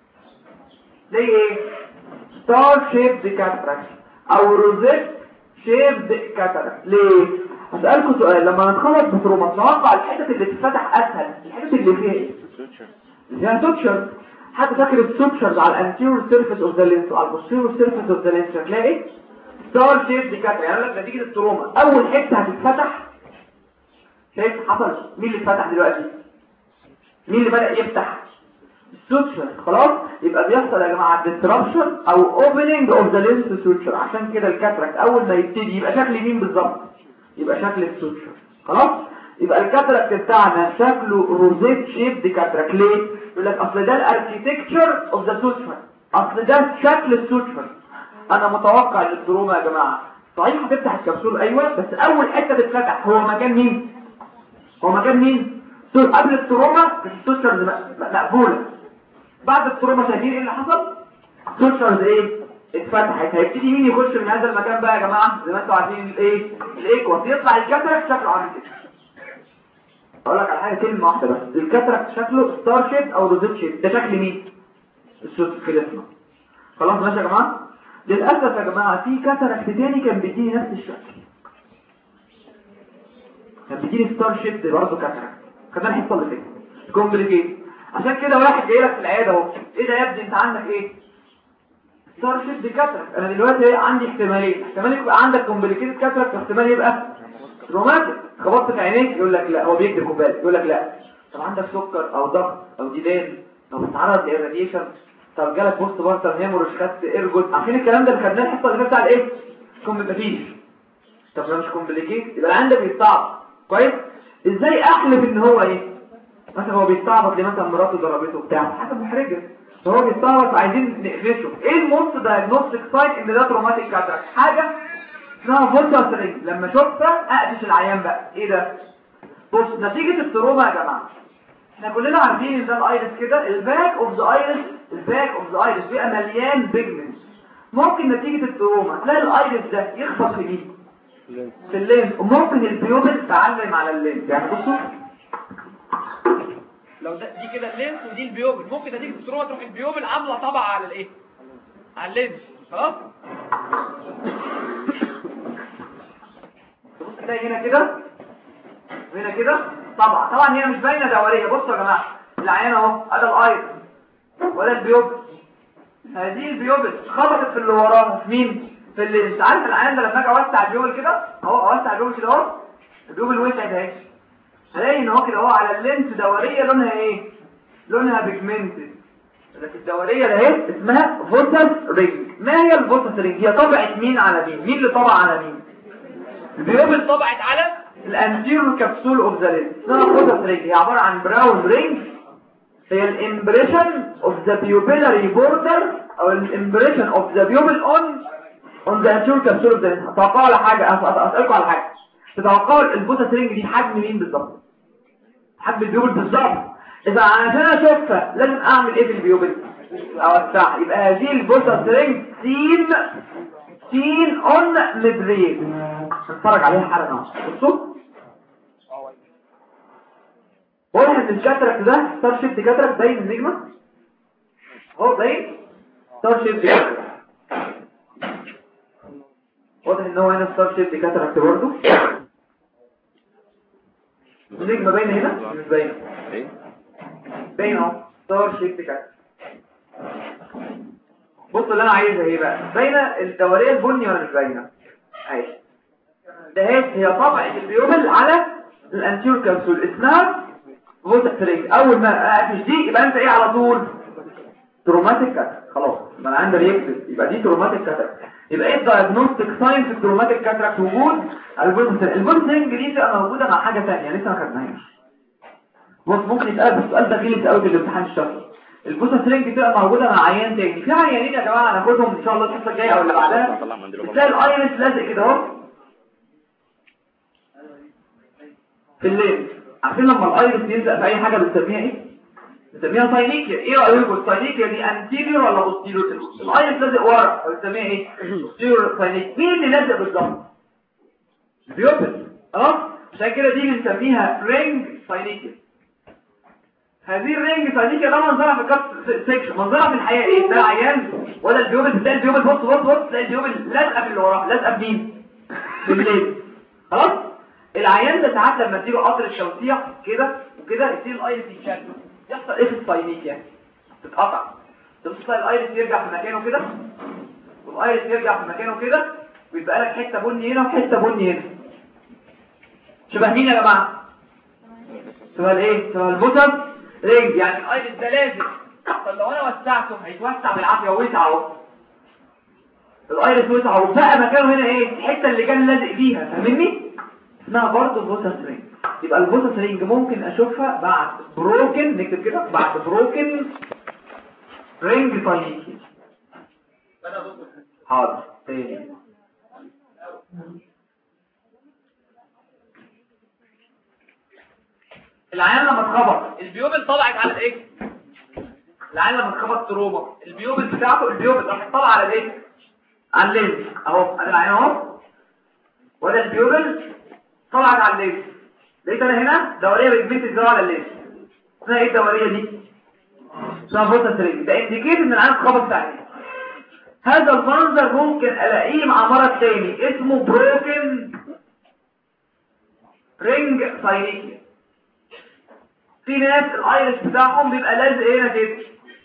زي ايه ستار شيبد كاتراكت او روزيت شيبد كاتراكت ليه هسألكم سؤال لما نتخلص بتروما نتوقع الحتت اللي تتفتح اسهل الحتت اللي فيها ايه اللي فيها توتشر حد فاكر السوتشرز على الانتيريور سيرفيس اوف ذا لينس وعلى البوستيريور سيرفيس اوف ذا لينس هتلاقي ستار شيبد كاتراكت يعني لك نتيجه التروما اول حته هتتفتح شايف حصل مين اللي اتفتح دلوقتي مين اللي بدأ يفتح السوتشر خلاص يبقى بيحصل يا جماعه ديستربشن او اوبننج اوف ذا لينس سوتشر عشان كده الكاتراكت اول ما يبتدي يبقى شكل مين بالظبط يبقى شكل السوتشر خلاص يبقى الكاتراكت بتاعنا شكله روزيت شيب دي كاتراكت ليه يقول لك اصل ده الاركيتكتشر اوف ذا سوتشر اصل ده شكل السوتشر انا متوقع للدروما يا جماعه صحيح هتفتح الكبسول ايوه بس اول حته تتفتح هو مكان مين هو مكان مين قبل التروما السوتشرز مقبوله بعد التروما شايفين ايه اللي حصل سوتشرز ايه اتفتحت هيبتدي مين يخش من هذا المكان بقى يا جماعه زي ما انتوا عارفين الايه الايكوس يطلع الكاتراكت شكله عامل كده اقول لك على حاجه كلمه واحده بس الكاتراكت شكله ستار شيب او روزيت شيب ده شكل مين السوت خلصنا خلاص ماشي يا جماعه للاسف يا جماعه في كاتراكت تاني كان بيديني نفس الشكل كان بيديني ستار شيب برضه كاتراكت خدنا الحصه اللي فاتت كومبليكيت عشان كده واحد جاي لك في العياده اهو ايه ده يا ابني انت عندك ايه ستار شيب كاتراكت انا دلوقتي عندي احتمالين احتمال يبقى عندك كومبليكيتد كاتراكت واحتمال يبقى تروماتيك خبطت في عينيك يقول لك لا هو بيكتب كوبايه يقول لك لا طب عندك سكر او ضغط او ديدان طب اتعرض للراديشن طب جالك بوست بارتر هيموريج خدت ايرجوت عارفين الكلام ده اللي خدناه الحصه اللي فاتت بتاع الايه مفيش طب ده مش كومبليكيت يبقى عندك بيصعب كويس ازاي احلف ان هو ايه مثلا هو بيستعبط ليه مثلا مراته ضربته بتاع حاجه محرجه فهو بيستعبط عايزين نقفشه ايه الموست دايجنوستيك سايت ان ده تروماتيك كاتراكت حاجه اسمها فولتر رينج لما شفتها اقفش العيان بقى ايه ده بص نتيجه التروما يا جماعه احنا كلنا عارفين ان ده الايرس كده الباك اوف ذا ايرس الباك اوف ذا ايرس بيبقى مليان بيجمنت ممكن نتيجه التروما تلاقي الايرس ده يخبط في مين في اللينس وممكن البيوبل تعلم على اللينس يعني بصوا لو ده دي كده اللينس ودي البيوبل ممكن نتيجه التروما تروح البيوبل عامله طبعه على الايه على اللينس خلاص تبص تلاقي هنا كده وهنا كده طبعا طبعا هي مش باينه دوريه بصوا يا جماعه العيان اهو ادي الاير ولا البيوبل هذه البيوبل خبطت في اللي وراها في مين في اللي انت عارف العيان ده لما اجي اوسع البيوبل كده اهو اوسع البيوبل كده اهو البيوبل وسعت اهي هلاقي ان هو كده اهو على اللينس دوريه لونها ايه لونها بيجمنتد لكن الدوريه ده اهي اسمها فوتس رينج ما هي الفوتس رينج هي طبعت مين على مين مين اللي طبع على مين البيوبل طبعت على الانتيرور كبسول اوف ذا لينس اسمها فوتس رينج هي عباره عن براون رينج هي الامبريشن اوف ذا بيوبيلاري بوردر او الامبريشن اوف ذا بيوبل اون اون ذا انتيرور كبسول اوف ذا لينس اتوقعوا على حاجه اسالكم على حاجه تتوقعوا الفوتس رينج دي حجم مين بالظبط حجم البيوبل بالظبط اذا عشان اشوفها لازم اعمل ايه في البيوبل اوسعها يبقى هذه الفوتس رينج سين سين اون مدريد نتفرج عليها حالا اهو بصوا واضح ان الكاتراكت ده ستار شيفت كاتراكت باين النجمه اهو باين ستار شيفت كاتراكت واضح ان هو هنا ستار شيفت كاتراكت برضه النجمه باينه هنا مش باينه باين اهو ستار شيب كده بص اللي انا عايزها ايه بقى باينه الدوريه البني ولا مش باينه اهي ده هي طبعه البيوبل على الانتيور كابسول اسمها فوتك رينج اول ما اقفش دي يبقى انت ايه على طول تروماتيك كاتر خلاص ما انا عندي يكتب يبقى دي تروماتيك كاتر يبقى ايه الدايجنوستيك ساين في التروماتيك كاتراكت وجود البوتنسل البوتنسل دي تبقى موجوده مع حاجه ثانيه لسه ما خدناهاش بص ممكن يتقال السؤال ده غلط قوي في الامتحان الشفوي البوتنسل تبقى موجوده مع عيان تاني في عيانين يا جماعه هناخدهم ان شاء الله الحصه الجايه او اللي بعدها تلاقي الايرس لازق كده اهو في الليل عارفين لما الايرس يلزق في اي حاجه بنسميها ايه بنسميها ساينيكيا ايه رايكم الساينيكيا دي انتيريور ولا بوستيريور الايرس لازق ورا بنسميها ايه بوستيريور ساينيكيا مين اللي لازق بالظبط البيوبل خلاص عشان كده دي بنسميها رينج ساينيكيا هذه الرينج ساينيكيا ده منظرها في الكات سيكشن منظرها في الحقيقه ايه ده عيان ولا البيوبل تلاقي البيوبل بص بص بص تلاقي البيوبل لازقه في اللي وراه لازقه بمين في الليل خلاص العيان ده ساعات لما تيجي قطر الشوسيع كده وكده يصير الايرس يتشد يحصل ايه في الساينيكيا تتقطع تبص الايرس يرجع في مكانه كده والايرس يرجع في مكانه كده ويبقى لك حته بني هنا وحته بني هنا شبه مين يا جماعه شبه الايه شبه البوتم رينج يعني الايرس ده لازم طب لو انا وسعته هيتوسع بالعافيه ووسع اهو الايرس وسع وبقى مكانه هنا ايه الحته اللي كان لازق فيها فاهمني اسمها برضه بوتس رينج يبقى البوتس رينج ممكن اشوفها بعد بروكن نكتب كده بعد بروكن رينج ساينيكي حاضر تاني العيان لما اتخبط البيوبل طلعت على الايه العيان لما اتخبط تروما البيوبل بتاعته البيوبل راح تطلع على الايه على الليل اهو ادي العيان اهو وده البيوبل طلعت على الليل لقيت انا هنا دوريه بتبيت الزرع على الليل اسمها ايه الدوريه دي اسمها بوتس رينج ده انديكيت ان العيان اتخبط ثاني هذا المنظر ممكن الاقيه مع مرض تاني اسمه بروكن رينج ساينيكيا في ناس الايرس بتاعهم بيبقى لازق هنا كده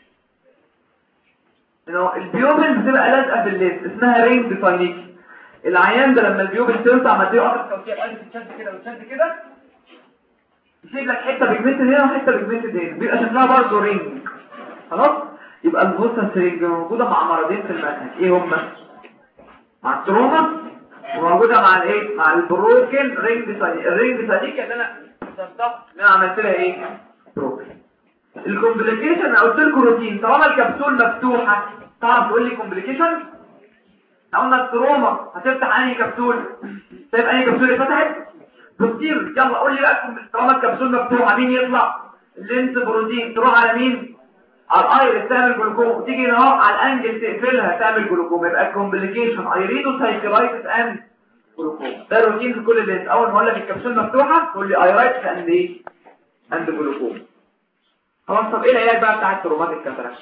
انه البيوبل بتبقى لازقه في الليل اسمها رينج ساينيكيا العيان ده لما البيوبل توسع ما تيجي قطر توسيع الايرس تتشد كده وتشد كده يسيب لك حته بيجمنتد هنا وحته بيجمنتد هنا بيبقى شكلها برضه رينج خلاص يبقى البوستنس رينج موجوده مع مرضين في المنهج ايه هما مع التروما وموجوده مع الايه مع البروكن رينج ساينيكيا الرينج ساينيكيا اللي انا انا عملت لها ايه بروكن الكومبليكيشن انا قلت لكم روتين طالما الكبسول مفتوحه تعرف تقول لي كومبليكيشن قلنا التروما هتفتح انهي كبسول طيب انهي كبسول اللي فتحت بروتين يلا قول لي بقى طالما الكبسول مفتوحه مين يطلع اللينس بروتين تروح على مين على الايرس تعمل جلوكوم تيجي هنا على الانجل تقفلها تعمل جلوكوم يبقى كومبليكيشن ايريدو سايكلايتس اند جلوكوم ده روتين في كل اللينس اول ما اقول لك الكبسول مفتوحه تقول لي ايرايتس اند ايه اند جلوكوم خلاص طب ايه العلاج بقى بتاع التروماتيك كاتاراكت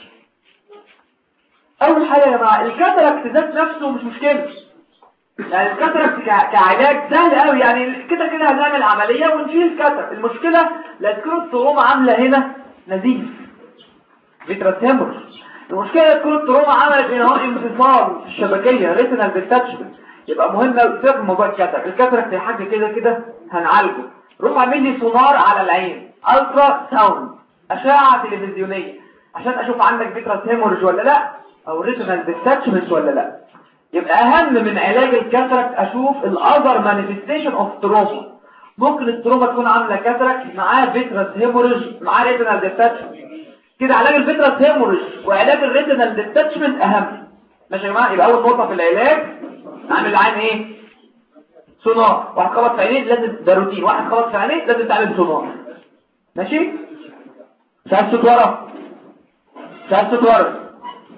اول حاجه يا جماعه الكاتاراكت ذات نفسه مش مشكله يعني الكاتاراكت كعلاج سهل قوي يعني كده كده هنعمل عمليه ونشيل الكاتاراكت المشكله لا تكون التروما عامله هنا نزيف فيتراس هيمورج المشكله تكون التروما عملت هنا اهو انفصال في الشبكيه ريتينال ديتاتشمنت يبقى مهم قوي في موضوع الكاتاراكت الكاتاراكت هي حاجه كده كده هنعالجه روح اعمل لي سونار على العين الترا ساوند اشعه تلفزيونيه عشان اشوف عندك فيتراس هيمورج ولا لا او ريتينال ديتاتشمنت ولا لا يبقى اهم من علاج الكاتراكت اشوف الاذر مانيفستيشن اوف تروما ممكن التروما تكون عامله كاتراكت معاه فيتراس هيمورج معاه ريتينال ديتاتشمنت كده علاج الفيتراس هيمورج وعلاج الريتينال ديتاتشمنت اهم ماشي يا جماعه يبقى اول نقطه في العلاج نعمل العين ايه سونار واحد خبط في عينيه لازم ده روتين واحد خبط في عينيه لازم تعمل سونار ماشي مش عايز صوت ورا مش عايز صوت ورا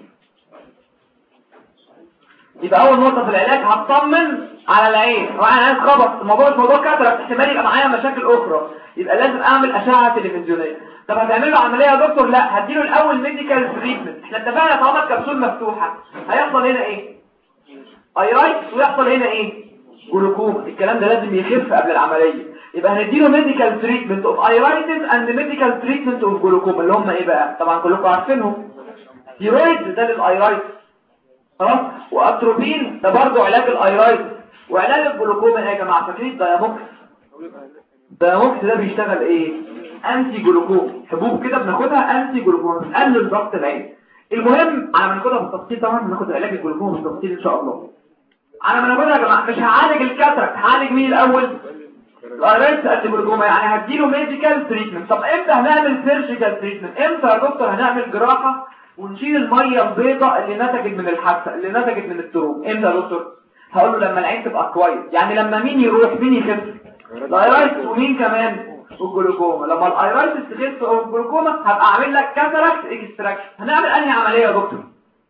يبقى اول نقطه في العلاج هطمن على العين هو انا عايز خبط الموضوع مش موضوع كاتراكت احتمال يبقى معايا مشاكل اخرى يبقى لازم اعمل اشعه تلفزيونيه طب هتعمل له عمليه يا دكتور لا هديله الاول ميديكال تريتمنت احنا اتفقنا طالما الكبسول مفتوحه هيحصل هنا ايه ايرايتس ويحصل هنا ايه جلوكوما الكلام ده لازم يخف قبل العمليه يبقى هنديله ميديكال تريتمنت اوف ايرايتس اند ميديكال تريتمنت اوف جلوكوما اللي هم ايه بقى طبعا كلكم عارفينهم ستيرويد ده للايرايتس خلاص واتروبين ده برضه علاج الايرايتس وعلاج الجلوكوما ايه يا جماعه فاكرين الدايموكس الدايموكس ده بيشتغل ايه انتي جلوكوم حبوب كده بناخدها انتي جلوكوم بتقلل ضغط العين المهم على ما ناخدها بالتفصيل طبعا ناخد علاج الجلوكوم بالتفصيل ان شاء الله على ما ناخدها يا جماعه مش هعالج الكاتراكت هعالج مين الاول الايرس انتي جلوكوما يعني هديله ميديكال تريتمنت طب امتى هنعمل سيرجيكال تريتمنت امتى يا دكتور هنعمل جراحه ونشيل الميه البيضاء اللي نتجت من الحادثه اللي نتجت من التروم امتى يا دكتور هقول له لما العين تبقى كويس يعني لما مين يروح مين يخف الايرايتس ومين كمان والجلوكوما لما الايرايتس تخف او الجلوكوما هبقى اعمل لك كاتاراكت اكستراكشن هنعمل انهي عمليه يا دكتور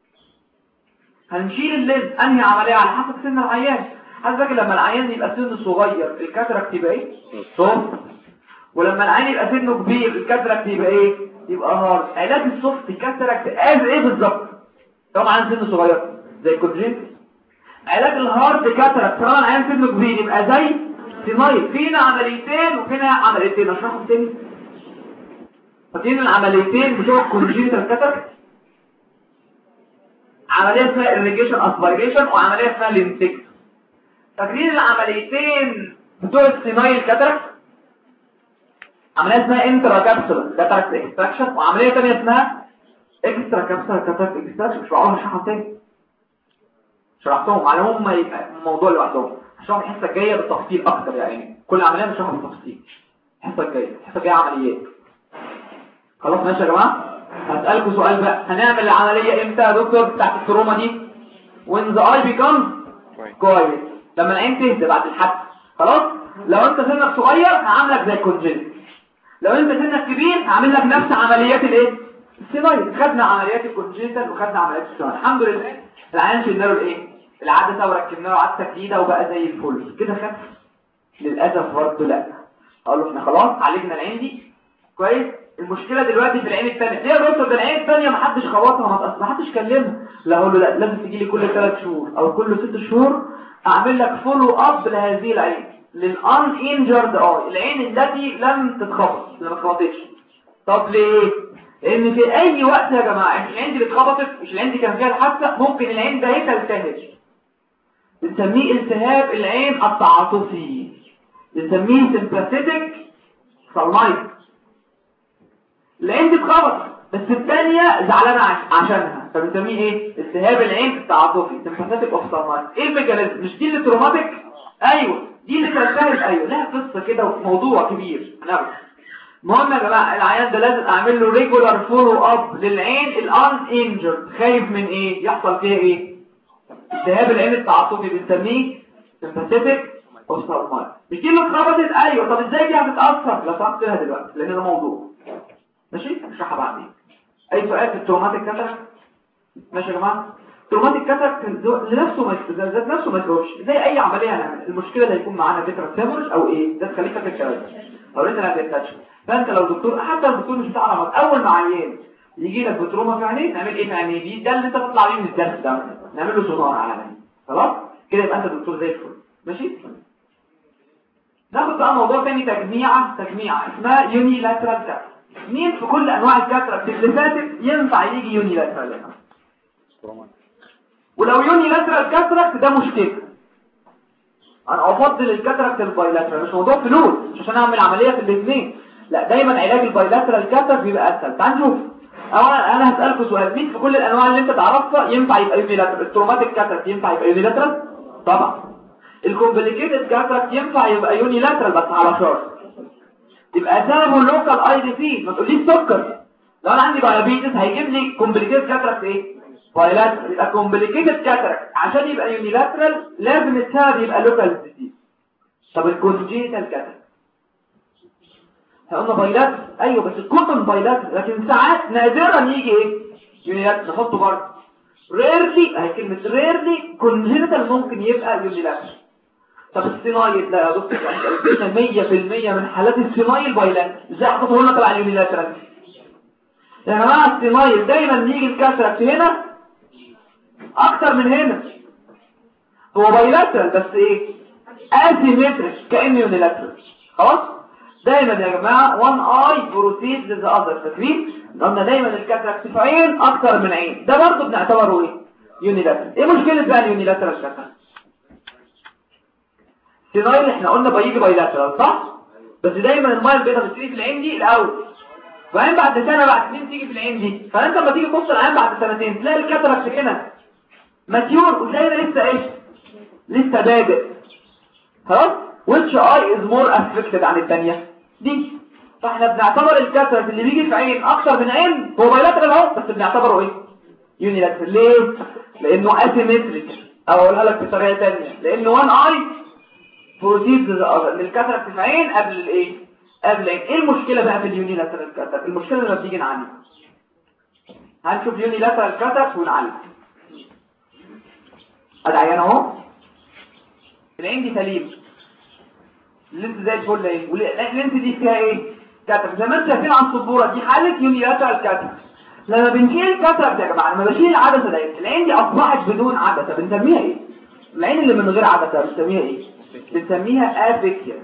هنشيل الليد انهي عمليه على حسب سن العيان حضرتك لما العيان يبقى سنه صغير الكاتاراكت يبقى ايه صوت ولما العيان يبقى سنه كبير الكاتاراكت يبقى ايه يبقى هارد علاج السوفت كاتاراكت از ايه بالظبط طبعا سنه صغير زي الكونجنت علاج الهارد كاتاراكت طبعا العيان سنه كبير يبقى زي سينايل فينا عمليتين وفينا عمليتين اشرحهم تاني فاكرين العمليتين بتوع الكونجنتال كاتاراكت عمليه اسمها irrigation aspiration وعمليه اسمها لينتكس فاكرين العمليتين بتوع السينايل كاتاراكت عمليه اسمها انترا كابسولار كاتاراكت اكستراكشن وعمليه ثانيه اسمها اكسترا كابسولار كاتاراكت اكستراكشن مش بقولها اشرحها تاني شرحتهم على هم يبقى الموضوع لوحدهم هشرح الحصه الجايه بالتفصيل اكتر يعني كل عمليه بشرحها بالتفصيل الحصه الجايه الحصه الجايه عمليات خلاص ماشي يا جماعه هسالكم سؤال بقى هنعمل العمليه امتى يا دكتور بتاعت التروما دي when the eye becomes كويس لما العين تهدى بعد الحادثه خلاص لو انت سنك صغير هعاملك زي الكونجنت لو انت سنك كبير هعمل لك نفس عمليات الايه السينايل خدنا عمليات الكونجنتال وخدنا عمليات السينايل الحمد لله العيان شلنا له الايه العدسه وركبنا له عدسه جديده وبقى زي الفل كده خف للاسف برضه لا اقول له احنا خلاص عالجنا العين دي كويس المشكله دلوقتي في العين الثانيه ليه يا دكتور ده العين الثانيه ما حدش خبطها ما حدش كلمها لا اقول له لا لازم تجي لي كل ثلاث شهور او كل ست شهور اعمل لك فولو اب لهذه العين للان انجرد اي العين التي لم تتخبط اللي ما اتخبطتش طب ليه لان في اي وقت يا جماعه العين دي اللي اتخبطت مش العين دي كان فيها الحادثه ممكن العين ده تلتهب بنسميه التهاب العين التعاطفي بنسميه سمباثيتك سالمايت العين دي اتخبطت بس الثانيه زعلانه عشانها فبنسميه ايه التهاب العين التعاطفي سمباثيتك اوف سالمايت ايه الميكانيزم مش دي اللي تروماتيك ايوه دي اللي تلتهب ايوه لها قصه كده وموضوع كبير هنعرف المهم يا جماعه العيان ده لازم اعمل له ريجولار فولو اب للعين الان انجرد خايف من ايه يحصل فيها ايه التهاب العين التعاطفي بنسميه سمباثيتك اوستالمايت مش دي اللي اتربطت ايوه طب ازاي دي هتتاثر لا تعرف لها دلوقتي لان ده موضوع ماشي هشرحها بعدين اي سؤال في التروماتيك كاتاراكت ماشي يا جماعه التروماتيك كاتاراكت لنفسه ما ذات نفسه ما يتروحش زي اي عمليه هنعمل المشكله اللي هيكون معانا فكره سيمورج او ايه ده تخليك فاكر كلام او انت لا تتاتش فانت لو دكتور حتى الدكتور مش بتاع رمض اول ما عيان يجي لك بتروما في عينيه نعمل ايه في عينيه دي ده اللي انت تطلع بيه من الدرس ده نعمل له سونار على عينيه خلاص كده يبقى انت دكتور زي الفل ماشي ناخد بقى موضوع تاني تجميعه تجميعه اسمها يوني لاترال كاتراكت مين في كل انواع الكاتراكت اللي فاتت ينفع يجي يوني لاترال ولو يوني لاترال كاتراكت ده مشكله انا افضل الكاتراكت البايلاترال مش موضوع فلوس مش عشان اعمل عمليه في الاثنين لا دايما علاج البايلاترال كاتراكت بيبقى اسهل تعال نشوف اولا انا هسالكم سؤال مين في كل الانواع اللي انت تعرفها ينفع يبقى يونيلاترال التروماتيك كاتراكت ينفع يبقى يونيلاترال طبعا الكومبليكيتد كاتراكت ينفع يبقى يونيلاترال بس على شرط يبقى سببه اللوكال اي دي سي ما تقوليش سكر لو انا عندي دايابيتس هيجيب لي كومبليكيتد كاتراكت ايه بايلاترال يبقى كومبليكيتد كاتراكت عشان يبقى يونيلاترال لازم السبب يبقى لوكال ديزيز طب الكونجيتال كاتراكت قلنا بايلات ايوه بس الكومن بايلات لكن ساعات نادرا يجي ايه يونيلات نحطه برضه ريرلي اهي كلمه ريرلي كونجنتال ممكن يبقى يونيلات طب السينايل ده يا دكتور احنا 100% من حالات السينايل بايلات ازاي احطه لك على اليونيلاترال يا جماعه السينايل دايما يجي الكاتراكت هنا اكتر من هنا هو بايلاترال بس ايه اسيمتريك كانه يونيلاترال خلاص دايما يا جماعه وان اي بروسيد ذا اذر فاكرين قلنا دايما الكاتراكت في عين اكتر من عين ده برضه بنعتبره ايه يونيلاترال ايه مشكله بقى اليونيلاترال كاتراكت سينايل احنا قلنا بيجي بايلاترال صح بس دايما المايه البيضاء بتيجي في العين دي الاول وبعدين بعد سنه بعد سنين تيجي في العين دي فانت لما تيجي تبص العين بعد سنتين تلاقي الكاتراكت هنا ماتيور وتلاقي لسه ايه لسه بادئ خلاص which eye is more affected عن الثانيه دي فاحنا بنعتبر الكاتراكت اللي بيجي في عين اكتر من عين هو بايلاترال اهو بس بنعتبره ايه يونيلاترال ليه لانه اسيمتريك او اقولها لك بطريقه ثانيه لانه وان اي بروسيد للكاتراكت في عين قبل الايه قبل العين ايه المشكله بقى في اليونيلاترال كاتراكت المشكله لما بتيجي نعالج هنشوف يونيلاترال كاتراكت ونعالج ادي عيان اهو العين دي سليم اللينس زي الفل ايه واللينس دي فيها ايه كاتراكت زي ما انتم شايفين على السبوره دي حاله يونيلاترال كاتراكت لما بنشيل الكاتراكت يا جماعه لما بشيل العدسه ديت العين دي اصبحت بدون عدسه بنسميها ايه العين اللي من غير عدسه بنسميها ايه بنسميها افيكيا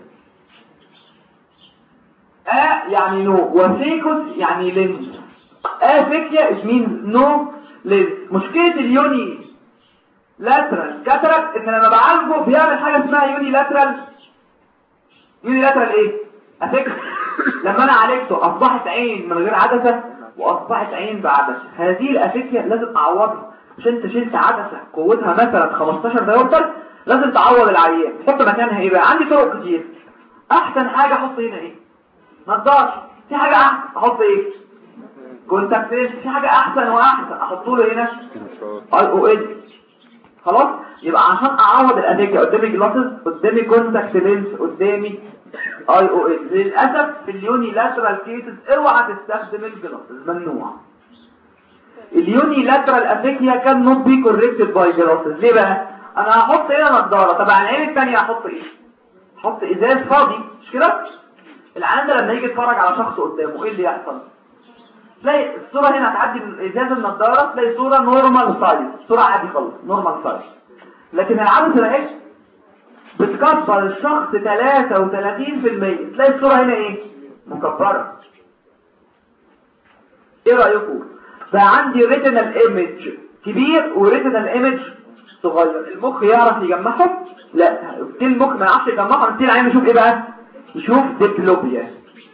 ا يعني نو وفيكوس يعني لينز افيكيا it means نو لينز مشكله اليوني لاترال كاتراكت ان لما بعالجه بيعمل حاجه اسمها يوني لاترال يوني لاترال ايه افيكيا لما انا عالجته اصبحت عين من غير عدسه واصبحت عين بعدسه هذه الافيكيا لازم اعوضها مش انت شلت عدسه قوتها مثلا 15 دايوبتر لازم تعوض العيان تحط مكانها ايه بقى عندي طرق كتير احسن حاجه احط هنا ايه نضاره في حاجه احسن احط ايه كونتاكت لينس في حاجه احسن واحسن احط له هنا اي او ال خلاص يبقى عشان اعوض الافيكيا قدامي جلاسز قدامي كونتاكت لينس قدامي اي او ال للاسف في اليوني لاترال كيسز اوعى تستخدم الجلاسز ممنوع اليوني لاترال افيكيا كان نوت بي كوركتد باي جلاسز ليه بقى انا هحط هنا نضاره طب على العين الثانيه هحط ايه هحط ازاز فاضي مش كده العيان ده لما يجي يتفرج على شخص قدامه ايه اللي يحصل تلاقي الصوره هنا هتعدي من ازاز النضاره تلاقي صوره نورمال سايز صوره عادي خالص نورمال سايز لكن العدسه ده ايه بتكبر الشخص 33% تلاقي الصوره هنا ايه مكبره ايه رايكم بقى عندي ريتينال ايمج كبير وريتينال ايمج صغير المخ يعرف يجمعهم لا في المخ ما يعرفش يجمعهم في العين يشوف ايه بقى يشوف ديبلوبيا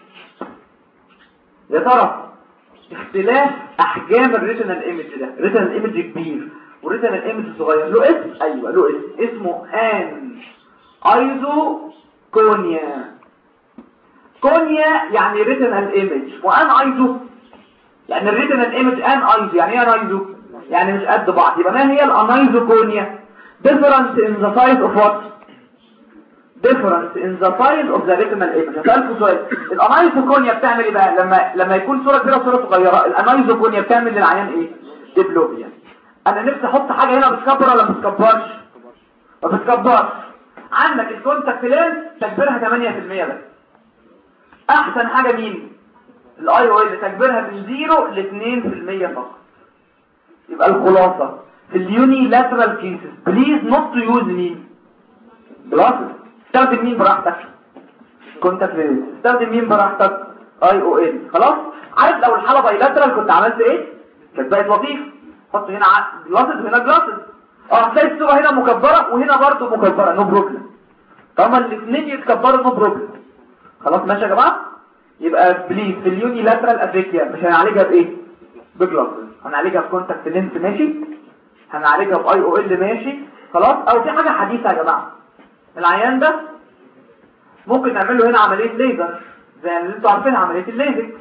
يا ترى اختلاف احجام الريتينال ايمج ده ريتينال ايمج كبير والريتينال ايمج صغير له اسم ايوه له اسم اسمه ان ايزو كونيا كونيا يعني ريتينال ايمج وان ايزو يعني الريتينال ايمج ان ايزو يعني ايه ان ايزو يعني مش قد بعض يبقى ما هي الانايزوكونيا difference in the size of what difference in the size of the retinal image هسألكوا سؤال الانايزوكونيا بتعمل ايه بقى لما لما يكون صورة كبيرة وصورة صغيرة الانايزوكونيا بتعمل للعيان ايه ديبلوبيا انا نفسي احط حاجة هنا بتكبر ولا ما بتكبرش ما بتكبرش عندك الكونتاكت لينس تكبيرها 8% بس احسن حاجة مين الاي او اللي تكبيرها من 0 ل 2% فقط يبقى الخلاصة في اليوني لاترال كيسز بليز نوت تو يوز مين جلاسز استخدم مين براحتك كونتاكت لينس استخدم مين براحتك اي او ال خلاص عارف لو الحاله بايلاترال كنت عملت ايه كانت بقت لطيف حط هنا جلاسز وهنا جلاسز اه هتلاقي الصوره هنا مكبره وهنا برضه مكبره نو بروبلم طالما الاثنين يتكبروا نو بروبلم خلاص ماشي يا جماعه يبقى بليز في اليوني لاترال افريكيا مش هنعالجها بايه بجلاسز هنعالجها بكونتاكت لينس ماشي هنعالجها باي او ال ماشي خلاص او في حاجه حديثه يا جماعه العيان ده ممكن نعمل له هنا عمليه ليزر زي اللي انتوا عارفين عمليه الليزك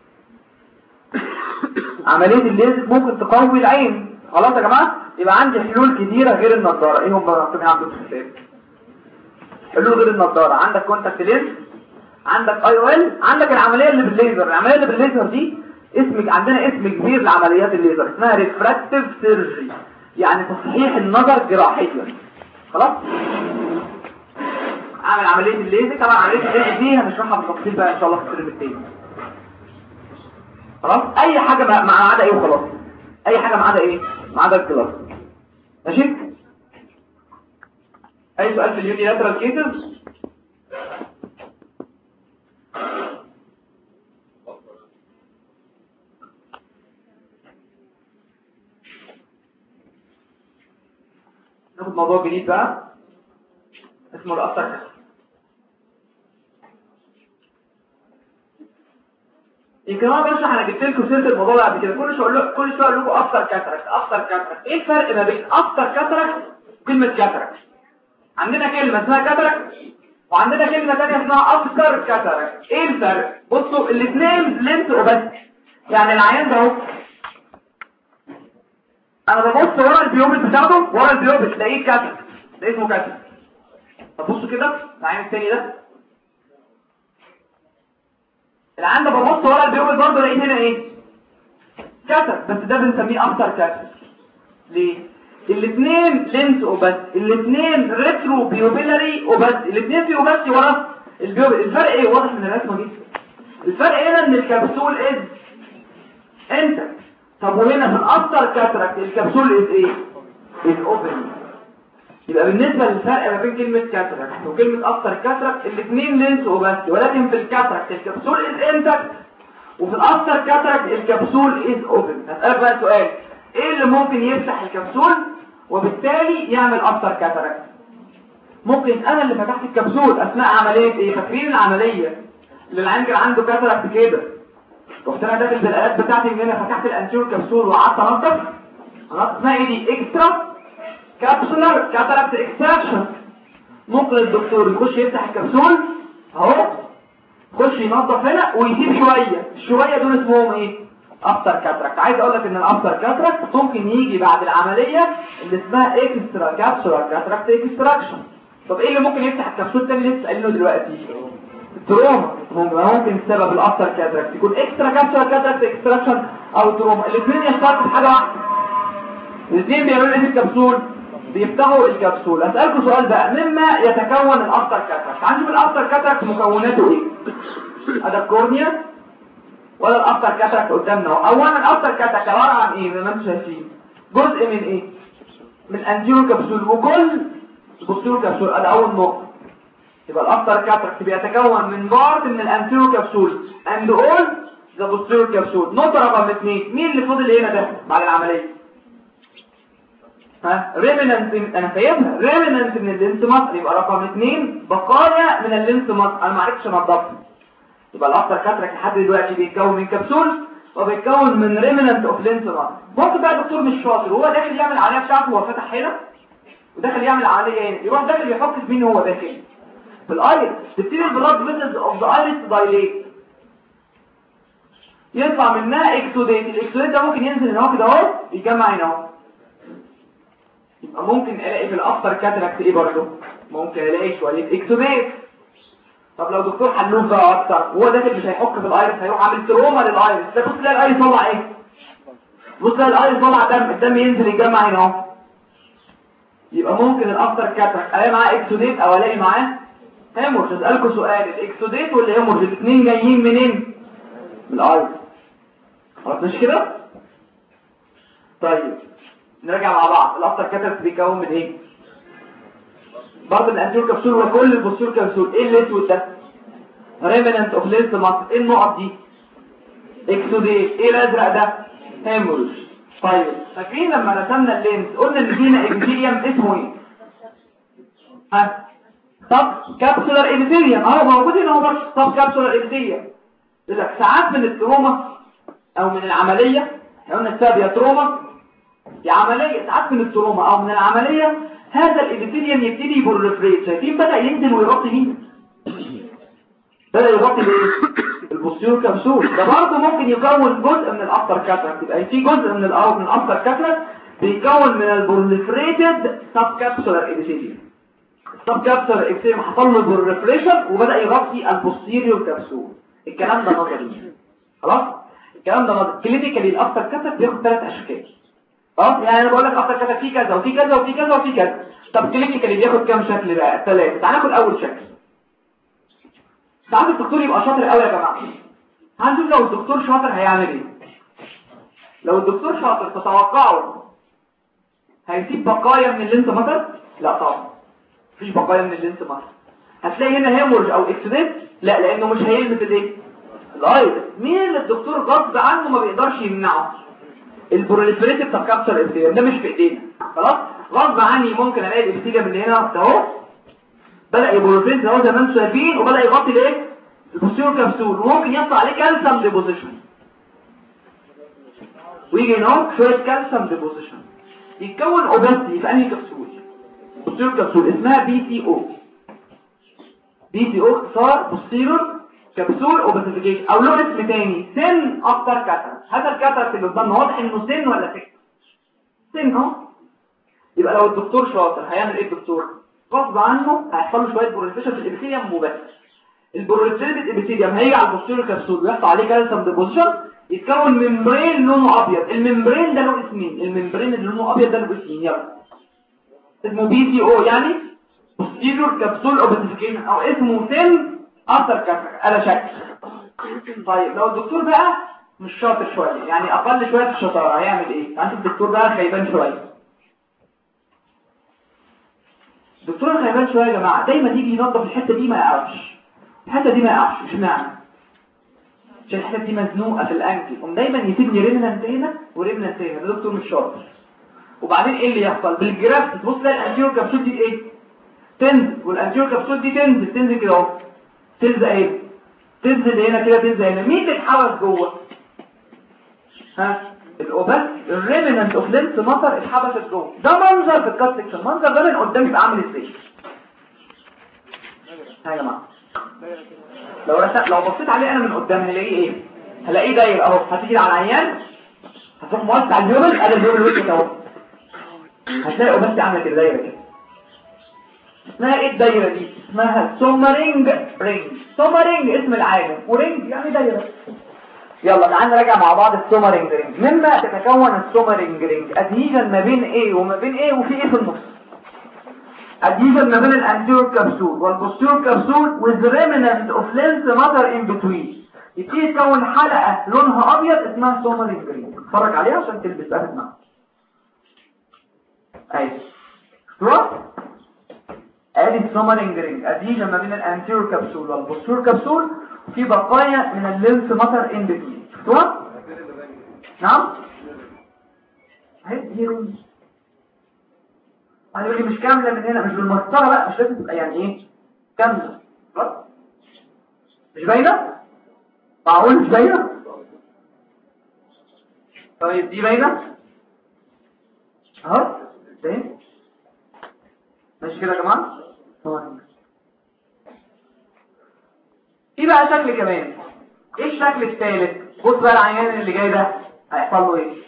عمليه الليزك ممكن تقوي العين خلاص يا جماعه يبقى عندي حلول كتيره غير النضاره ايه هم بقى مكتوبين عندكم في الكتاب حلول غير النضاره عندك كونتاكت لينس عندك اي او ال عندك العمليه اللي بالليزر العمليه اللي بالليزر دي اسم عندنا اسم كبير لعمليات الليزر اسمها ريفراكتيف سيرجري يعني تصحيح النظر جراحيا خلاص اعمل عمليه الليزر طبعا عمليه الليزر دي هنشرحها بالتفصيل بقى ان شاء الله في الترم الثاني خلاص اي حاجه ما ما عدا ايه وخلاص اي حاجه ما عدا ايه ما عدا الكلاس ماشي اي سؤال في اليوني لاترال كيسز ناخد موضوع جديد بقى اسمه الافتر يمكن هو بيشرح انا جبت لكم سيره الموضوع ده قبل كده كل شويه اقول لكم كل شويه اقول لكم افتر كاتراكت افتر كاتراكت ايه الفرق ما بين افتر كاتراكت وكلمه كاتراكت عندنا كلمه اسمها كاتراكت وعندنا كلمه ثانيه اسمها افتر كاتراكت ايه الفرق بصوا الاثنين لينس وبس يعني العيان ده اهو انا ببص ورا البيوبل بتاعته ورا البيوبل تلاقيه كاتراكت ده اسمه كاتراكت طب بصوا كده العيان الثاني ده العين ده ببص ورا البيوبل برضه الاقي هنا ايه كتر بس ده بنسميه اكتر كتر ليه الاثنين لينس وبس الاثنين ريترو بيوبيلاري وبس الاثنين في وبس ورا البيوبل الفرق ايه واضح من الرسمه دي الفرق هنا ان الكبسول از انت طب وهنا في الاكتر كاتراكت الكبسول از ايه از اوبن يبقى بالنسبة للفرق ما بين كلمة كاتراكت وكلمة أكتر كاتراكت الاثنين لينس وبس ولكن في الكاتراكت الكبسول از انتك وفي الأكتر كاتراكت الكبسول از اوبن هسألك بقى سؤال ايه اللي ممكن يفتح الكبسول وبالتالي يعمل أكتر كاتراكت ممكن انا اللي فتحت الكبسول اثناء عملية ايه فاكرين العملية اللي العين كان عنده كاتراكت كده رحت انا داخل بالالات بتاعتي ان انا فتحت الانتيور كبسول وقعدت انضف خلاص اسمها ايه دي اكسترا كابسولار كاتاراكت اكستراكشن ممكن الدكتور يخش يفتح الكبسول اهو يخش ينظف هنا ويسيب شويه الشويه دول اسمهم ايه افتر كاتراكت عايز اقول لك ان الافتر كاتراكت ممكن يجي بعد العمليه اللي اسمها اكسترا كابسولار كاتاراكت اكستراكشن طب ايه اللي ممكن يفتح الكبسول تاني لسه قايلينه دلوقتي التروما ممكن ممكن السبب الافتر كاتراكت يكون اكسترا كابسولار كاتاراكت اكستراكشن او تروما الاثنين يشتركوا في حاجه واحده الاثنين بيعملوا ايه في الكبسول بيفتحوا الكبسول اسالكم سؤال بقى مما يتكون الافتر كاتراكت هنشوف الافتر كاتراكت مكوناته ايه هذا الكورنيا ولا الافتر كاتراكت قدامنا اولا الافتر كاتراكت عباره عن ايه زي ما انتم شايفين جزء من ايه من انتيرو كبسول وكل بوستيرو كبسول ادي اول نقطه يبقى الافتر كاتراكت بيتكون من بارت من الانتيرو كبسول اند اول ذا بوستيرو كبسول نقطه رقم 2 مين اللي فضل هنا ده بعد العمليه ها ريمننت انا فاهمها ريمننت من اللينس مصر يبقى رقم 2 بقايا من اللينس مصر انا ما عرفتش انضفها يبقى الافتر كاتراك لحد دلوقتي بيتكون من كبسول وبيتكون من ريمننت اوف لينس مصر ممكن بقى الدكتور مش شاطر هو داخل يعمل العمليه بتاعته وهو فاتح هنا وداخل يعمل عمليه هنا يروح داخل يحط مين هو داخل في الايرس تبتدي البلاد فيسلز اوف ذا ايرس دايليت يطلع منها اكسوديت الاكسوديت ده ممكن ينزل هنا كده اهو يجمع هنا اهو يبقى ممكن الاقي في الافتر كاتراكت ايه برضه ممكن الاقي شويه اكسوديت طب لو دكتور حلوف بقى اكتر وهو داخل مش هيحك في الايرس هيروح عامل تروما للايرس ده بص تلاقي الايرس طلع ايه بص تلاقي الايرس طلع دم الدم ينزل يتجمع هنا اهو يبقى ممكن الافتر كاتراكت الاقي معاه اكسوديت او الاقي معاه هيمورج اسالكم سؤال الاكسوديت والهيمورج الاثنين جايين منين من الايرس خلاص مش كده طيب نرجع مع بعض الافتر كاتراكت بيتكون من ايه برضه الانتيور كبسول وكل البوستيور كبسول ايه الاسود ده ريمننت اوف لينس ماسل ايه النقط دي اكسوديت ايه الازرق ده هيمورج طيب فاكرين لما رسمنا اللينس قلنا ان فينا ابيثيليوم اسمه ايه ها طب كابسولار ابيثيليوم اهو موجود هنا اهو برضه طب كابسولار ابيثيليوم لك ساعات من التروما او من العمليه احنا قلنا السبب يا تروما يا عمليه ساعات من التروما او من العمليه هذا الابيثيليوم يبتدي يبرفريت شايفين بدا ينزل ويغطي مين بدا يغطي الايه البوستيرور كبسول ده برضه ممكن يكون جزء من الافتر كاتراكت يبقى في جزء من الأو من الافتر كاتراكت بيكون من البروليفريتد سب كابسولار ابيثيليوم السب كابسولار ابيثيليوم حصل له بروليفريشن وبدا يغطي البوستيريور كبسول الكلام ده نظري خلاص الكلام ده نظري كلينيكالي الافتر كاتراكت بياخد ثلاث اشكال خلاص يعني انا بقول لك افتر كاتراكت في كذا وفي كذا وفي كذا وفي كذا طب كلينيكالي بياخد كام شكل بقى ثلاثه تعالى ناخد اول شكل ساعات الدكتور يبقى شاطر قوي يا جماعه هنشوف لو الدكتور شاطر هيعمل ايه لو الدكتور شاطر تتوقعوا هيسيب بقايا من اللينس مطر لا طبعا مفيش بقايا من اللينس مطر هتلاقي هنا هيمورج او اكسديت لا لانه مش هيلمس الايه الايرس مين اللي الدكتور غصب عنه ما بيقدرش يمنعه البروليفريتيف تكابسول ابتيريوم ده مش في ايدينا خلاص غصب عني ممكن الاقي الابيثيليوم اللي هنا اهو بدا يبروفيت اهو زي ما انتم شايفين وبدا يغطي الايه البوستيريور كبسول وممكن يحصل عليه كالسيوم ديبوزيشن ويجي هنا شويه كالسيوم ديبوزيشن يتكون اوبستي في انهي كبسول بوستيريور كبسول اسمها بي سي او بي سي او اختصار بوستيريور كبسول اوبستيفيكيشن او له اسم تاني سن افتر كاتر هذا الكاتر اللي قدامنا واضح انه سن ولا سكت سن اهو يبقى لو الدكتور شاطر هيعمل ايه الدكتور غصب عنه هيحصل له شويه بروفيشن في الابيثيليوم وبس البروفيشن الابيثيليوم هيجي على البوستيريور كبسول ويحصل عليه كالسيوم ديبوزيشن يتكون ممبرين لونه ابيض الممبرين ده له اسمين الممبرين اللي لونه ابيض ده له اسمين يلا اسمه بي سي او يعني posterior capsule ossification او اسمه سن اثر كفر على شكل طيب لو الدكتور بقى مش شاطر شويه يعني اقل شويه في الشطاره هيعمل ايه انت الدكتور بقى خيبان شويه الدكتور خيبان شويه يا جماعه دايما يجي ينظف الحته دي ما يعرفش الحته دي ما يعرفش مش معنى عشان الحته دي مزنوقه في الانكل قوم دايما يسيبني ريمنانت هنا وريمنانت هنا الدكتور مش شاطر وبعدين ايه اللي يحصل بالجراف تبص تلاقي الانتيور كابسول دي ايه تنزل والانتيور كابسول دي تنزل تنزل كده اهو تلزق ايه تنزل هنا كده تنزل هنا مين تتحوس جوه ها الاوبس الريمننت اوف لينس مطر اتحبست جوه ده منظر في الكات سكشن المنظر ده من قدام يبقى عامل ازاي ها يا جماعه لو رسم لو بصيت عليه انا من قدام هلاقيه ايه هلاقيه داير اهو هتيجي على العيان هتروح موسع الجبل ادي الجبل وش اهو هتلاقي اوبس عامله كده دايره كده اسمها ايه الدايره دي اسمها سومرينج رينج سومرينج اسم العالم ورينج يعني دايره يلا تعال نراجع مع بعض السومرينج رينج مما تتكون السومرينج رينج ادهيجن ما بين ايه وما بين ايه وفي ايه في النص ادهيجن ما بين الانتيور كبسول والبوستيور كبسول with remnant of lens matter in between يبتدي تكون حلقه لونها ابيض اسمها سومرينج رينج اتفرج عليها عشان تلبس بقى في دماغك اهي تروح ادي السومرينج رينج ادهيجن ما بين الانتيور كبسول والبوستيور كبسول في بقايا من اللينس ماتر ان بتوين شفتوها نعم اهي دي رينج انا بقول لي مش كامله من هنا مش بالمسطره بقى مش لازم تبقى يعني ايه كامله خلاص مش باينه معقول مش باينه طيب دي باينه اهو ده ماشي كده يا جماعه تمام في بقى شكل كمان ايه الشكل الثالث بص بقى العيان اللي جاي ده هيحصل له ايه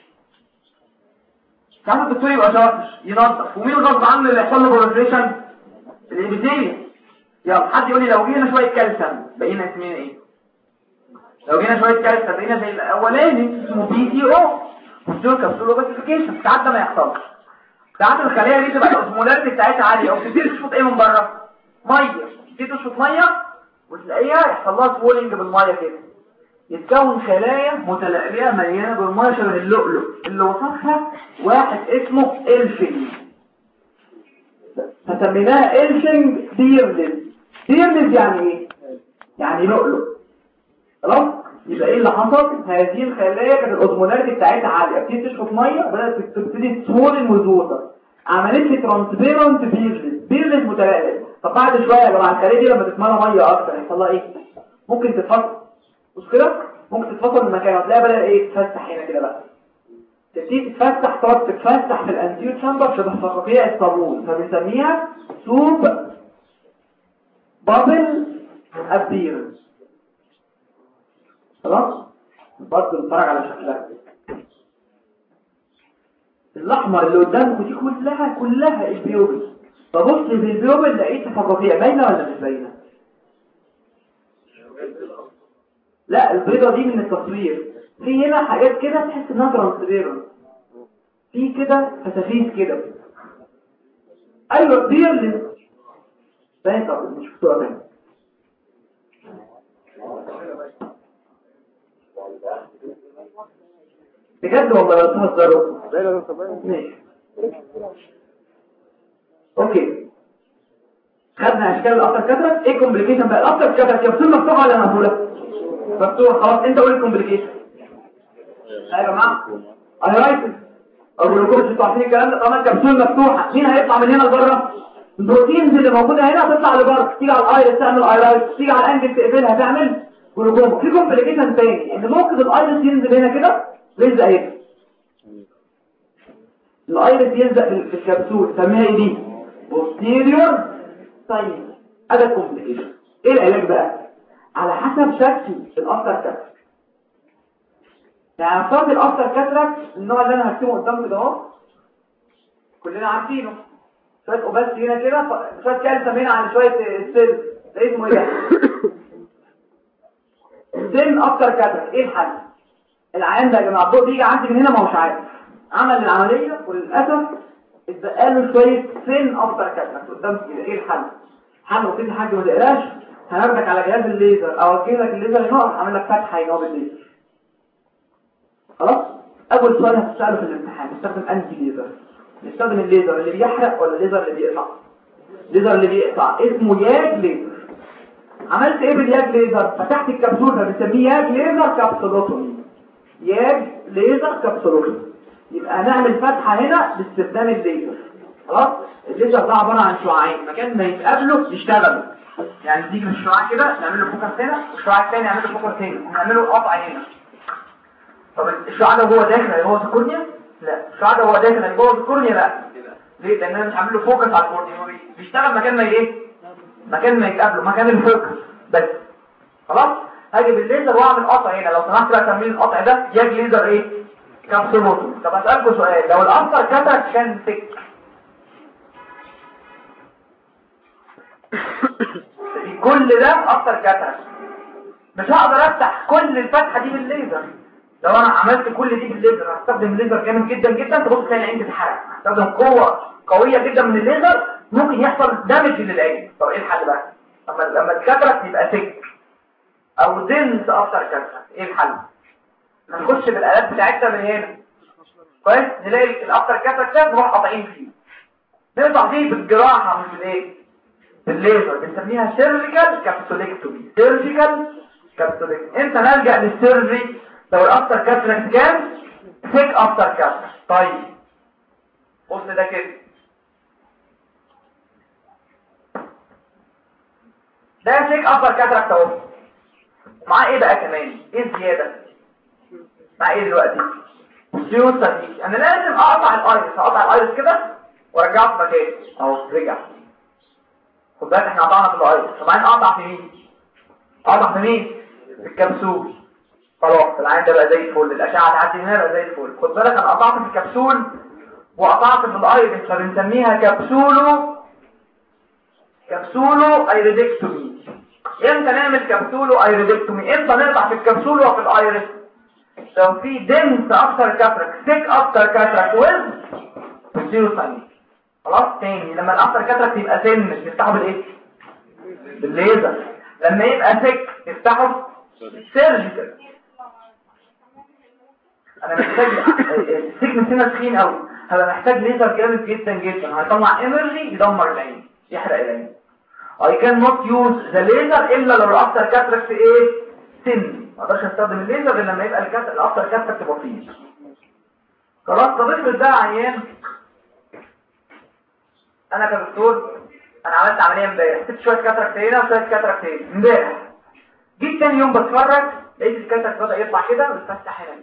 تعرف الدكتور يبقى شاطر ينظف ومين غصب عنه اللي يحصل له بروفريشن الابيثيليوم يلا حد يقول لي لو جينا شويه كالسيوم بقينا اسمنا ايه لو جينا شويه كالسيوم بقينا زي الاولاني اسمه بي سي او بوستيرو كابسول اوبستيفيكيشن ساعات ده ما يحصلش ساعات الخليه دي تبقى الاوسمولاريتي بتاعتها عاليه او بتبتدي تشفط ايه من بره ميه تبتدي تشفط ميه وتلاقيها يحصل لها سوولنج بالميه كده يتكون خلايا متلألئة مليانة بالميه شبه اللؤلؤ اللي وصفها واحد اسمه إلفينج فسميناها إلفينج ديرلز ديرلز يعني ايه؟ يعني لؤلؤ خلاص؟ يبقى ايه اللي حصل؟ هذه الخلايا كانت الاوزمولاريتي بتاعتها عالية بتبتدي تشفط ميه بدأت تبتدي تسولن وتوصل عملت لي ترانسبيرنت بيرلز بيرلز متلألئ طب بعد شوية يا جماعه الخليه دي لما تتملى ميه اكتر يحصل لها ايه ممكن تتفصل مش كده ممكن تتفصل من مكانها وتلاقيها بدأ ايه تتفتح هنا كده بقى تبتدي تتفتح تقعد تتفتح في الانتيور تشامبر شبه فقاقيع الصابون فبنسميها سوب بابل ابيرنس خلاص برضه نتفرج على شكلها الاحمر اللي قدامكم دي كلها كلها البيوبل فبص في البيوبل لقيت فقاقيع باينه ولا مش باينه لا البيضة دي من التصوير في هنا حاجات كده تحس انها ترانسبيرنت في كده فتافيت كده ايوه بيرلس باين طب مش فطوره تاني بجد والله لا تهزروا ماشي اوكي خدنا اشكال الافتر كاتراك ايه كومبليكيشن بقى الافتر كاتراك يا مفتوحه ولا مقفوله مفتوح خلاص انت قول الكومبليكيشن يا جماعه ايرايتس الجلوكوز انتوا عارفين الكلام ده طبعا الكبسول مفتوحه مين هيطلع من هنا لبره البروتينز اللي موجوده هنا تطلع لبره تيجي على الايرس تعمل ايرايت تيجي على الانجل تقفلها تعمل جلوكوز في كومبليكيشن تاني ان ممكن الايرس ينزل هنا كده يلزق هنا الايرس يلزق في الكبسول سميها ايه دي posterior طيب هذا كومبليكيشن ايه العلاج بقى على حسب شكل الافتر كاتراك يعني فرض الافتر كاتراك النوع اللي انا هكتبه قدامك ده اهو كلنا عارفينه شويه اوباس هنا كده شويه كالسيوم هنا على شويه سيل ده اسمه ايه سن افتر كاتراك ايه الحل العيان ده يا جماعه الضوء بيجي عندي من هنا ما هوش عارف عمل العمليه وللاسف اتبقى له شويه سن افتر كاتراك قدام كده ايه الحل حل وكل حاجه ما تقراش هناخدك على جهاز الليزر او اوجه لك الليزر ينور اعمل لك فتحه ينور بالليزر خلاص اول سؤال هتساله في الامتحان نستخدم انتي ليزر نستخدم الليزر اللي بيحرق ولا الليزر اللي بيقطع الليزر اللي بيقطع اسمه ياج ليزر عملت ايه بالياج ليزر فتحت الكبسول ده بنسميه ياج ليزر كابسولوتومي ياج ليزر كابسولوتومي يبقى هنعمل فتحه هنا باستخدام الليزر خلاص الليزر ده عباره عن شعاعين مكان ما يتقابلوا يشتغلوا يعني تيجي من الشعاع كده نعمل له فوكس هنا والشعاع الثاني نعمل له فوكس هنا ونعمل له قطع هنا طب الشعاع ده هو داخل هيبوظ الكورنيا لا الشعاع ده هو داخل هيبوظ الكورنيا لا ليه لان انا مش عامل له فوكس على الكورنيا هو بيشتغل مكان ما ايه مكان ما يتقابلوا مكان الفوكس بس خلاص هاجي بالليزر واعمل قطع هنا لو سمحت بقى تمرين القطع ده ياج ليزر ايه كابسولوتو طب اسالكم سؤال لو الانسر كتر كان تك كل ده اكتر كتر مش هقدر افتح كل الفتحه دي بالليزر لو انا عملت كل دي بالليزر هستخدم الليزر جامد جدا جدا تبص تلاقي العين تتحرق هستخدم قوه قويه جدا من الليزر ممكن يحصل دامج للعين طب ايه الحل بقى لما لما الكاتراكت يبقى سك او دنس اكتر كاتراكت ايه الحل نخش بالالات بتاعتنا من هنا كويس نلاقي الاكتر كاتراكت ده نروح قاطعين فيه نقطع فيه بالجراحه مش بالايه بالليزر بنسميها سيرجيكال كابسوليكتومي سيرجيكال كابسوليكتومي امتى نلجا للسيرجي لو الافتر كاتراكت كان ثيك افتر كاتراكت طيب بص ده كده ده ثيك افتر كاتراكت اهو معاه ايه بقى كمان ايه الزياده مع ايه دلوقتي سيوسا انا لازم اقطع الايرس اقطع الايرس كده وارجعه في مكانه اهو رجع خد بالك احنا قطعنا في الايرس طب عايز اقطع في مين اقطع في مين في الكبسول خلاص العين ده بقى زي الفل الاشعه تعدي هنا بقى زي الفل خد بالك انا قطعت في الكبسول وقطعت في الايرس فبنسميها كبسولو كبسولو ايريدكتومي امتى نعمل كبسولو ايريدكتومي امتى نقطع في الكبسول وفي الايرس لو في دنس اكتر كاتراك سيك اكتر كاتراك ويز بتصيروا ثاني خلاص تاني لما الاكتر كاتراك يبقى سن نفتحه بالايه بالليزر لما يبقى سيك نفتحه سيرجيكال انا محتاج السجن سنه تخين قوي هبقى محتاج ليزر جامد جدا جدا هيطلع انرجي يدمر العين يحرق العين I cannot use the laser الا لو الافتر كاتراكت ايه سن ما اقدرش استخدم الليزر غير لما يبقى الكات الافتر كاتراكت بسيط خلاص طب افرض ده عيان انا كدكتور انا عملت عمليه امبارح سبت شويه كاتراكت هنا وشويه كاتراكت هنا امبارح جيت تاني يوم بتفرج لقيت الكاتراكت بدا يطلع كده ويتفتح هنا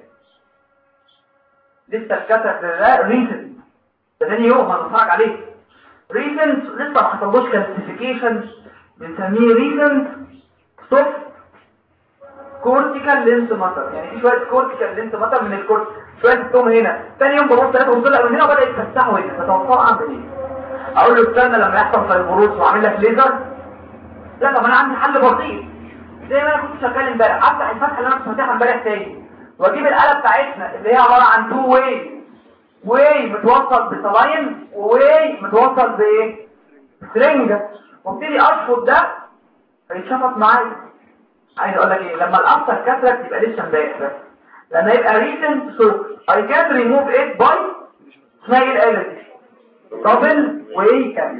لسه الكاتراكت ده ريسنت ده تاني يوم هنتفرج عليه ريسنت لسه ما حصلوش كلاسيفيكيشن بنسميه ريسنت سوفت كورتيكال لينس ماتر يعني في شويه كورتيكال لينس ماتر من الكورت شويه التوم هنا ثاني يوم ببص لقيتهم طلعوا من هنا وبدا يتفتحوا هنا تتوقعوا اعمل ايه اقول له استنى لما يحصل فيبروز واعمل لك ليزر لا طب انا عندي حل بسيط زي ما انا كنت شغال امبارح افتح الفتحه اللي انا كنت فاتحها امبارح تاني واجيب الاله بتاعتنا اللي هي عباره عن تو واي واي متوصل بصلاين وواي متوصل بايه سرنجه وابتدي اشفط ده فيتشفط معايا عايز اقول لك ايه لما الافتر كاتراكت يبقى لسه امبارح بس لما يبقى ريسنت سو اي كان ريموف ات باي اسمها ايه الاله دي دبل واي كان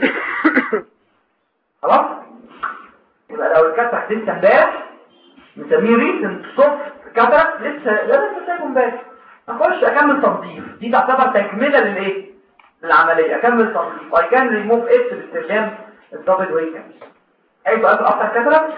خلاص يبقى لو الكاتراكت لسه امبارح نسميه ريسنت سوفت كاتراكت لسه لا لسه سايبه امبارح اخش اكمل تنظيف دي تعتبر تكمله للايه للعمليه اكمل تنظيف اي كان ريموف ات باستخدام الدبل ويكن اي سؤال في الاخر كتره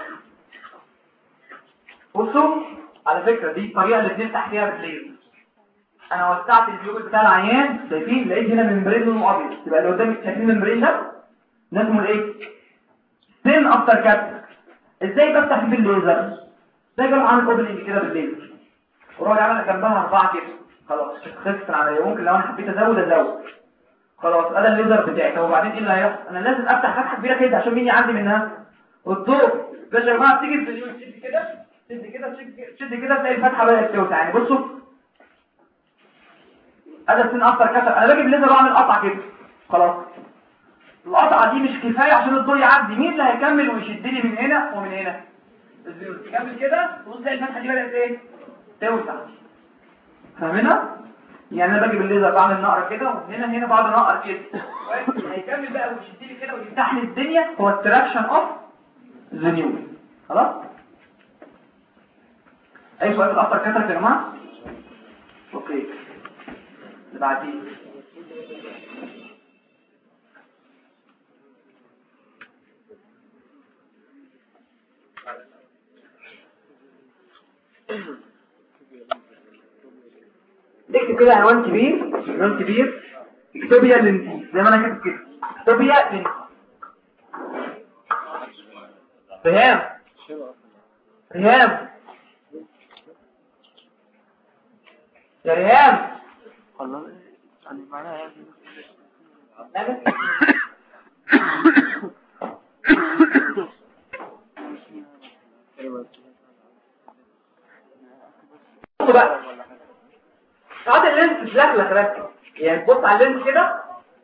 بصوا على فكره دي الطريقه اللي بنفتح فيها بالليل انا وسعت الفيوبل بتاع العيان شايفين لقيت هنا ممبرين لونه ابيض يبقى اللي قدامي شايفين الممبرين ده ده اسمه الايه سين افتر كابتر ازاي بفتح فيه بالليزر ازاي بروح اعمل اوبننج كده بالليزر وراح اعمل جنبها اربعه كده خلاص خلصت العمليه ممكن لو انا حبيت ازود ازود خلاص انا الليزر بتاعي طب وبعدين ايه اللي هيحصل انا لازم افتح فتحه كبيره كده عشان مين يعدي منها الضوء بس يا جماعه بتيجي في اليوم تشد كده تشد كده تشد كده تلاقي الفتحه بدات توسع يعني بصوا ادي سن اكتر كسر انا بجيب ليزر واعمل قطعه كده خلاص القطعه دي مش كفايه عشان الضوء يعدي مين اللي هيكمل ويشد لي من هنا ومن هنا الزيوت تكمل كده تبص تلاقي الفتحه دي بدات ايه توسع فاهمينها يعني انا بجيب الليزر بعمل نقره كده وهنا هنا بعد نقر كده هيكمل بقى ويشد لي كده ويفتح لي الدنيا هو التراكشن اوف ذا نيو خلاص اي سؤال في الاخر كتر يا جماعه اوكي اللي بعديه نكتب كده عنوان كبير عنوان كبير اكتوبيا لنتي زي ما انا كاتب كده اكتوبيا لنتي ريهام ريهام يا ريهام والله يعني معناها بصوا بقى ساعات اللينس تلخلخ ركز يعني تبص على اللينس كده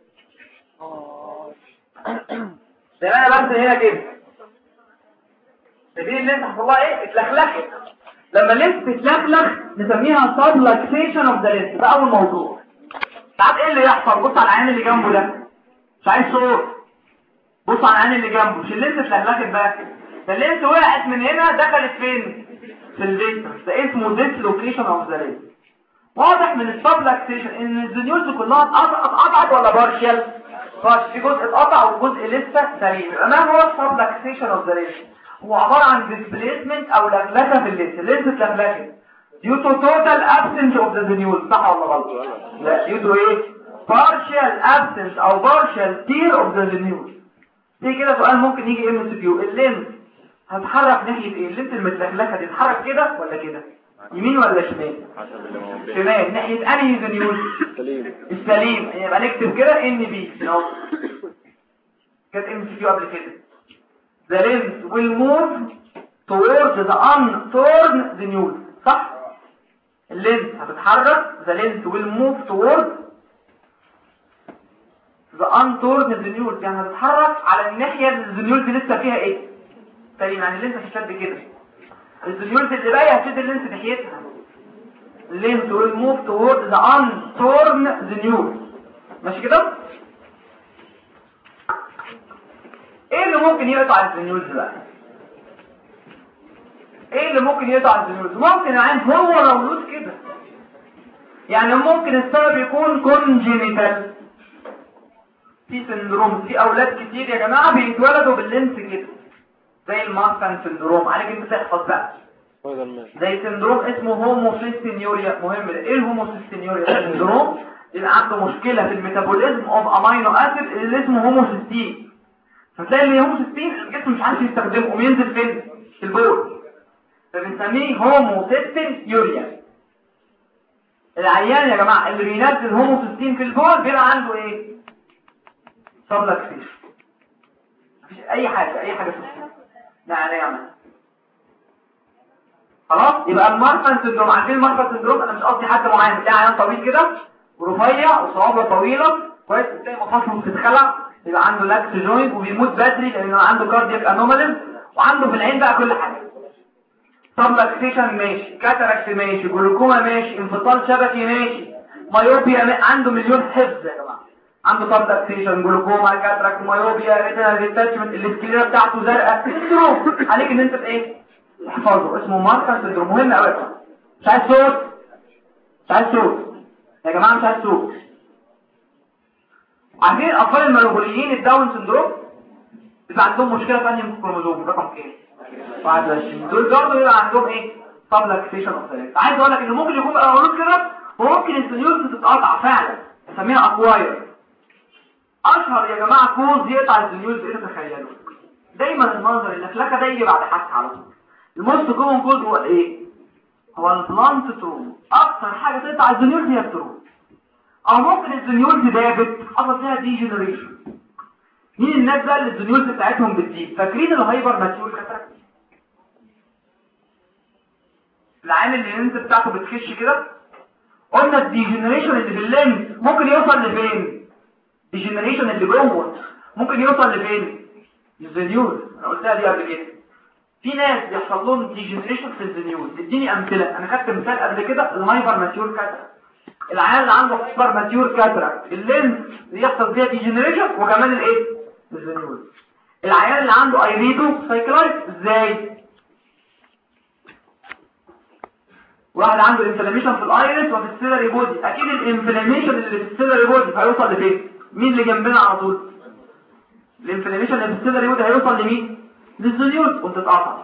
زي ما انا برسم هنا كده شايفين اللينس حصل لها ايه اتلخلخت لما اللينس تتلخلخ نسميها سبلكسيشن اوف ذا لينس ده اول موضوع ساعات ايه اللي يحصل بص على العين اللي جنبه ده مش عايز صوت بص على العين اللي جنبه مش اللينس اتلخلخت بقى ده اللينس وقعت من هنا دخلت فين في الفيترس ده اسمه ديسلوكيشن اوف ذا لينس واضح من السبلكسيشن ان الزنيولز كلها اتقطعت ولا بارشال بارش في جزء اتقطع وجزء لسه سليم يبقى ما هو السبلكسيشن اوف ذا لينس هو عباره عن ديسبليسمنت او لخلخه في اللينس اللينس اتلخلخت due to total absence of the venule صح ولا غلط لا due to ايه partial absence او partial tear of the venule دي كده سؤال ممكن يجي ام اس كيو اللينس هتحرك ناحيه ايه اللينس المتلخلخه دي تتحرك كده ولا كده يمين ولا شمال حسب اللي موجود شمال ناحيه انهي فينيول سليم السليم يبقى نكتب كده ان بي اهو كانت ام سي كيو قبل كده the lens will move towards the untorn venule صح اللينس هتتحرك the lens will move towards the untorn venule يعني هتتحرك على الناحيه اللي الفينيول دي لسه فيها ايه سليم يعني اللينس هتشد كده الفينيول اللي باقيه هتشد اللينس ناحيتها lens will move towards the untorn venule ماشي كده ايه اللي ممكن يقطع الفينيولز بقى ايه اللي ممكن يقطع الفينيولز ممكن العين هو مولود كده يعني ممكن السبب يكون كونجينيتال في سندروم في اولاد كتير يا جماعه بيتولدوا باللينس كده زي المارفان سندروم عليك انت تحفظ بقى هذا المال زي سندروم اسمه هوموسيستينيوريا مهم ده ايه الهوموسيستينيوريا ده سندروم يبقى عنده مشكلة في الميتابوليزم اوف امينو اسيد اللي اسمه هوموسيستين فتلاقي اللي هوموسيستين الجسم مش عارف يستخدمه وينزل فين في البول فبنسميه هوموسيستينيوريا العيان يا جماعة اللي بينزل هوموسيستين في البول بيبقى عنده ايه سبلكسيشن مفيش اي حاجة اي حاجة في السن يعني يعمل خلاص يبقى المارفان سندروم عارفين المارفان سندروم انا مش قصدي حد معين تلاقي عيان طويل كده ورفيع وصوابعه طويله كويس تلاقي مفاصله بتتخلع يبقى عنده لاكس جوينت وبيموت بدري لانه عنده كاردياك انوماليز وعنده في العين بقى كل حاجه سبلكسيشن ماشي كاتاراكت ماشي جلوكوما ماشي انفصال شبكي ماشي مايوبيا ما... عنده مليون حفظ يا جماعه عنده سبلكسيشن جلوكوما كاتاراكت مايوبيا ريتينال ديتاتشمنت الاسكليرا بتاعته زرقاء سندروم عليك ان انت ايه تحفظه اسمه ماركر سندروم مهم قوي مش عايز صوت مش مش عايز صوت يا جماعه مش عايز صوت عارفين الاطفال المنغوليين الداون سندروم بيبقى عندهم مشكله ثانيه في الكروموزوم رقم كام 21 دول برضه يبقى عندهم ايه سبلاكسيشن اوف عايز اقول لك ان ممكن يكون الاولود كده وممكن السنيورز تتقطع فعلا نسميها اكواير اشهر يا جماعه كوز يقطع السنيورز ايه تتخيلوا دايما المنظر اللفلكه ده يجي بعد حادثه على طول الموست كومن كوز هو ايه هو البلانت تروم اكتر حاجه تقطع السنيورز هي التروم او ممكن السنيورز دابت حصل فيها دي جنريشن مين الناس بقى اللي السنيورز بتاعتهم بتزيد فاكرين الهايبر ماتيور كاتراكت العامل اللي الانت بتاعته بتخش كده قلنا الديجنريشن اللي في اللينز ممكن يوصل لفين الديجنريشن اللي جوه ممكن يوصل لفين للزنيوز انا قلتها دي قبل كده في ناس بيحصل لهم ديجنريشن في الزنيوز اديني امثله انا خدت مثال قبل كده الهايبر ماتيور كاتراكت العيال اللي عنده هايبر ماتيور كاتراكت اللينز بيحصل فيها ديجنريشن وكمان الايه الزنيوز العيال اللي عنده ايريدو سايكلايت ازاي واحد عنده انفلاميشن في الايرس وفي السيلري بودي اكيد الانفلاميشن اللي في السيلري بودي هيوصل لفين مين اللي جنبنا على طول الانفلاميشن اللي في السيلري بودي هيوصل لمين للزنيوز وتتقطع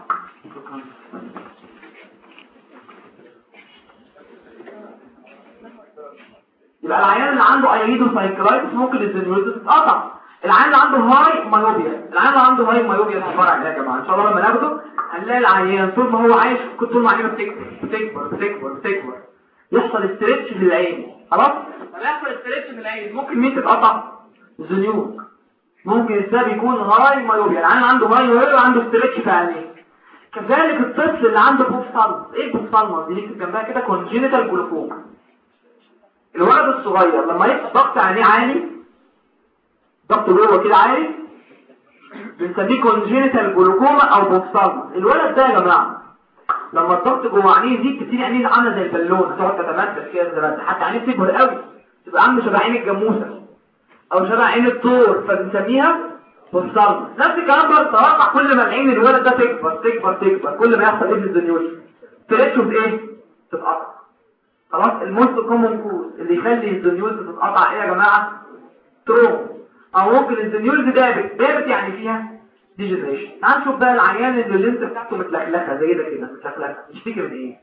يبقى العيان اللي عنده ايريدو سايكلايتس ممكن الزنيوز تتقطع العيان اللي عنده هاي مايوبيا العيان اللي عنده هاي مايوبيا في الفرع ده يا جماعه ان شاء الله لما ناخده هنلاقي العيان طول ما هو عايش طول ما عينه بتكبر بتكبر بتكبر بتكبر يحصل استرتش في العين خلاص لما يحصل استرتش في العين ممكن مين تتقطع الزنيوك ممكن السبب يكون هاي مايوبيا العيان عنده هاي مايوبيا وعنده استرتش في عينيه كذلك الطفل اللي عنده بوفسالمس ايه البوفسالمس دي نكتب جنبها كده كونجينيتال جلوكوما الولد الصغير لما يبقى ضغط عينيه عالي ضغط جوه كده عالي بنسميه كونجينيتال جلوكوما او بوفسالمس الولد ده يا جماعه لما الضغط جوه عينيه يزيد تبتدي عينيه عامله زي البالونه تقعد تتمدد كده زي حتى عينيه تكبر قوي تبقى عامله شبه عين الجاموسه او شبه عين الطور فبنسميها بوفسالمس نفس الكلام ده تتوقع كل ما العين الولد ده تكبر تكبر تكبر كل ما يحصل ايه في الزنيوش تريتشو بايه تتقطع خلاص الموست كومن كوز اللي يخلي الزنيوز تتقطع ايه يا جماعه تروم او ممكن الزنيوز دابت دابت يعني فيها ديجنريشن تعال نشوف بقى العيان اللي اللينس بتاعته متلخلخه زي ده كده متلخلخه يشتكي من ايه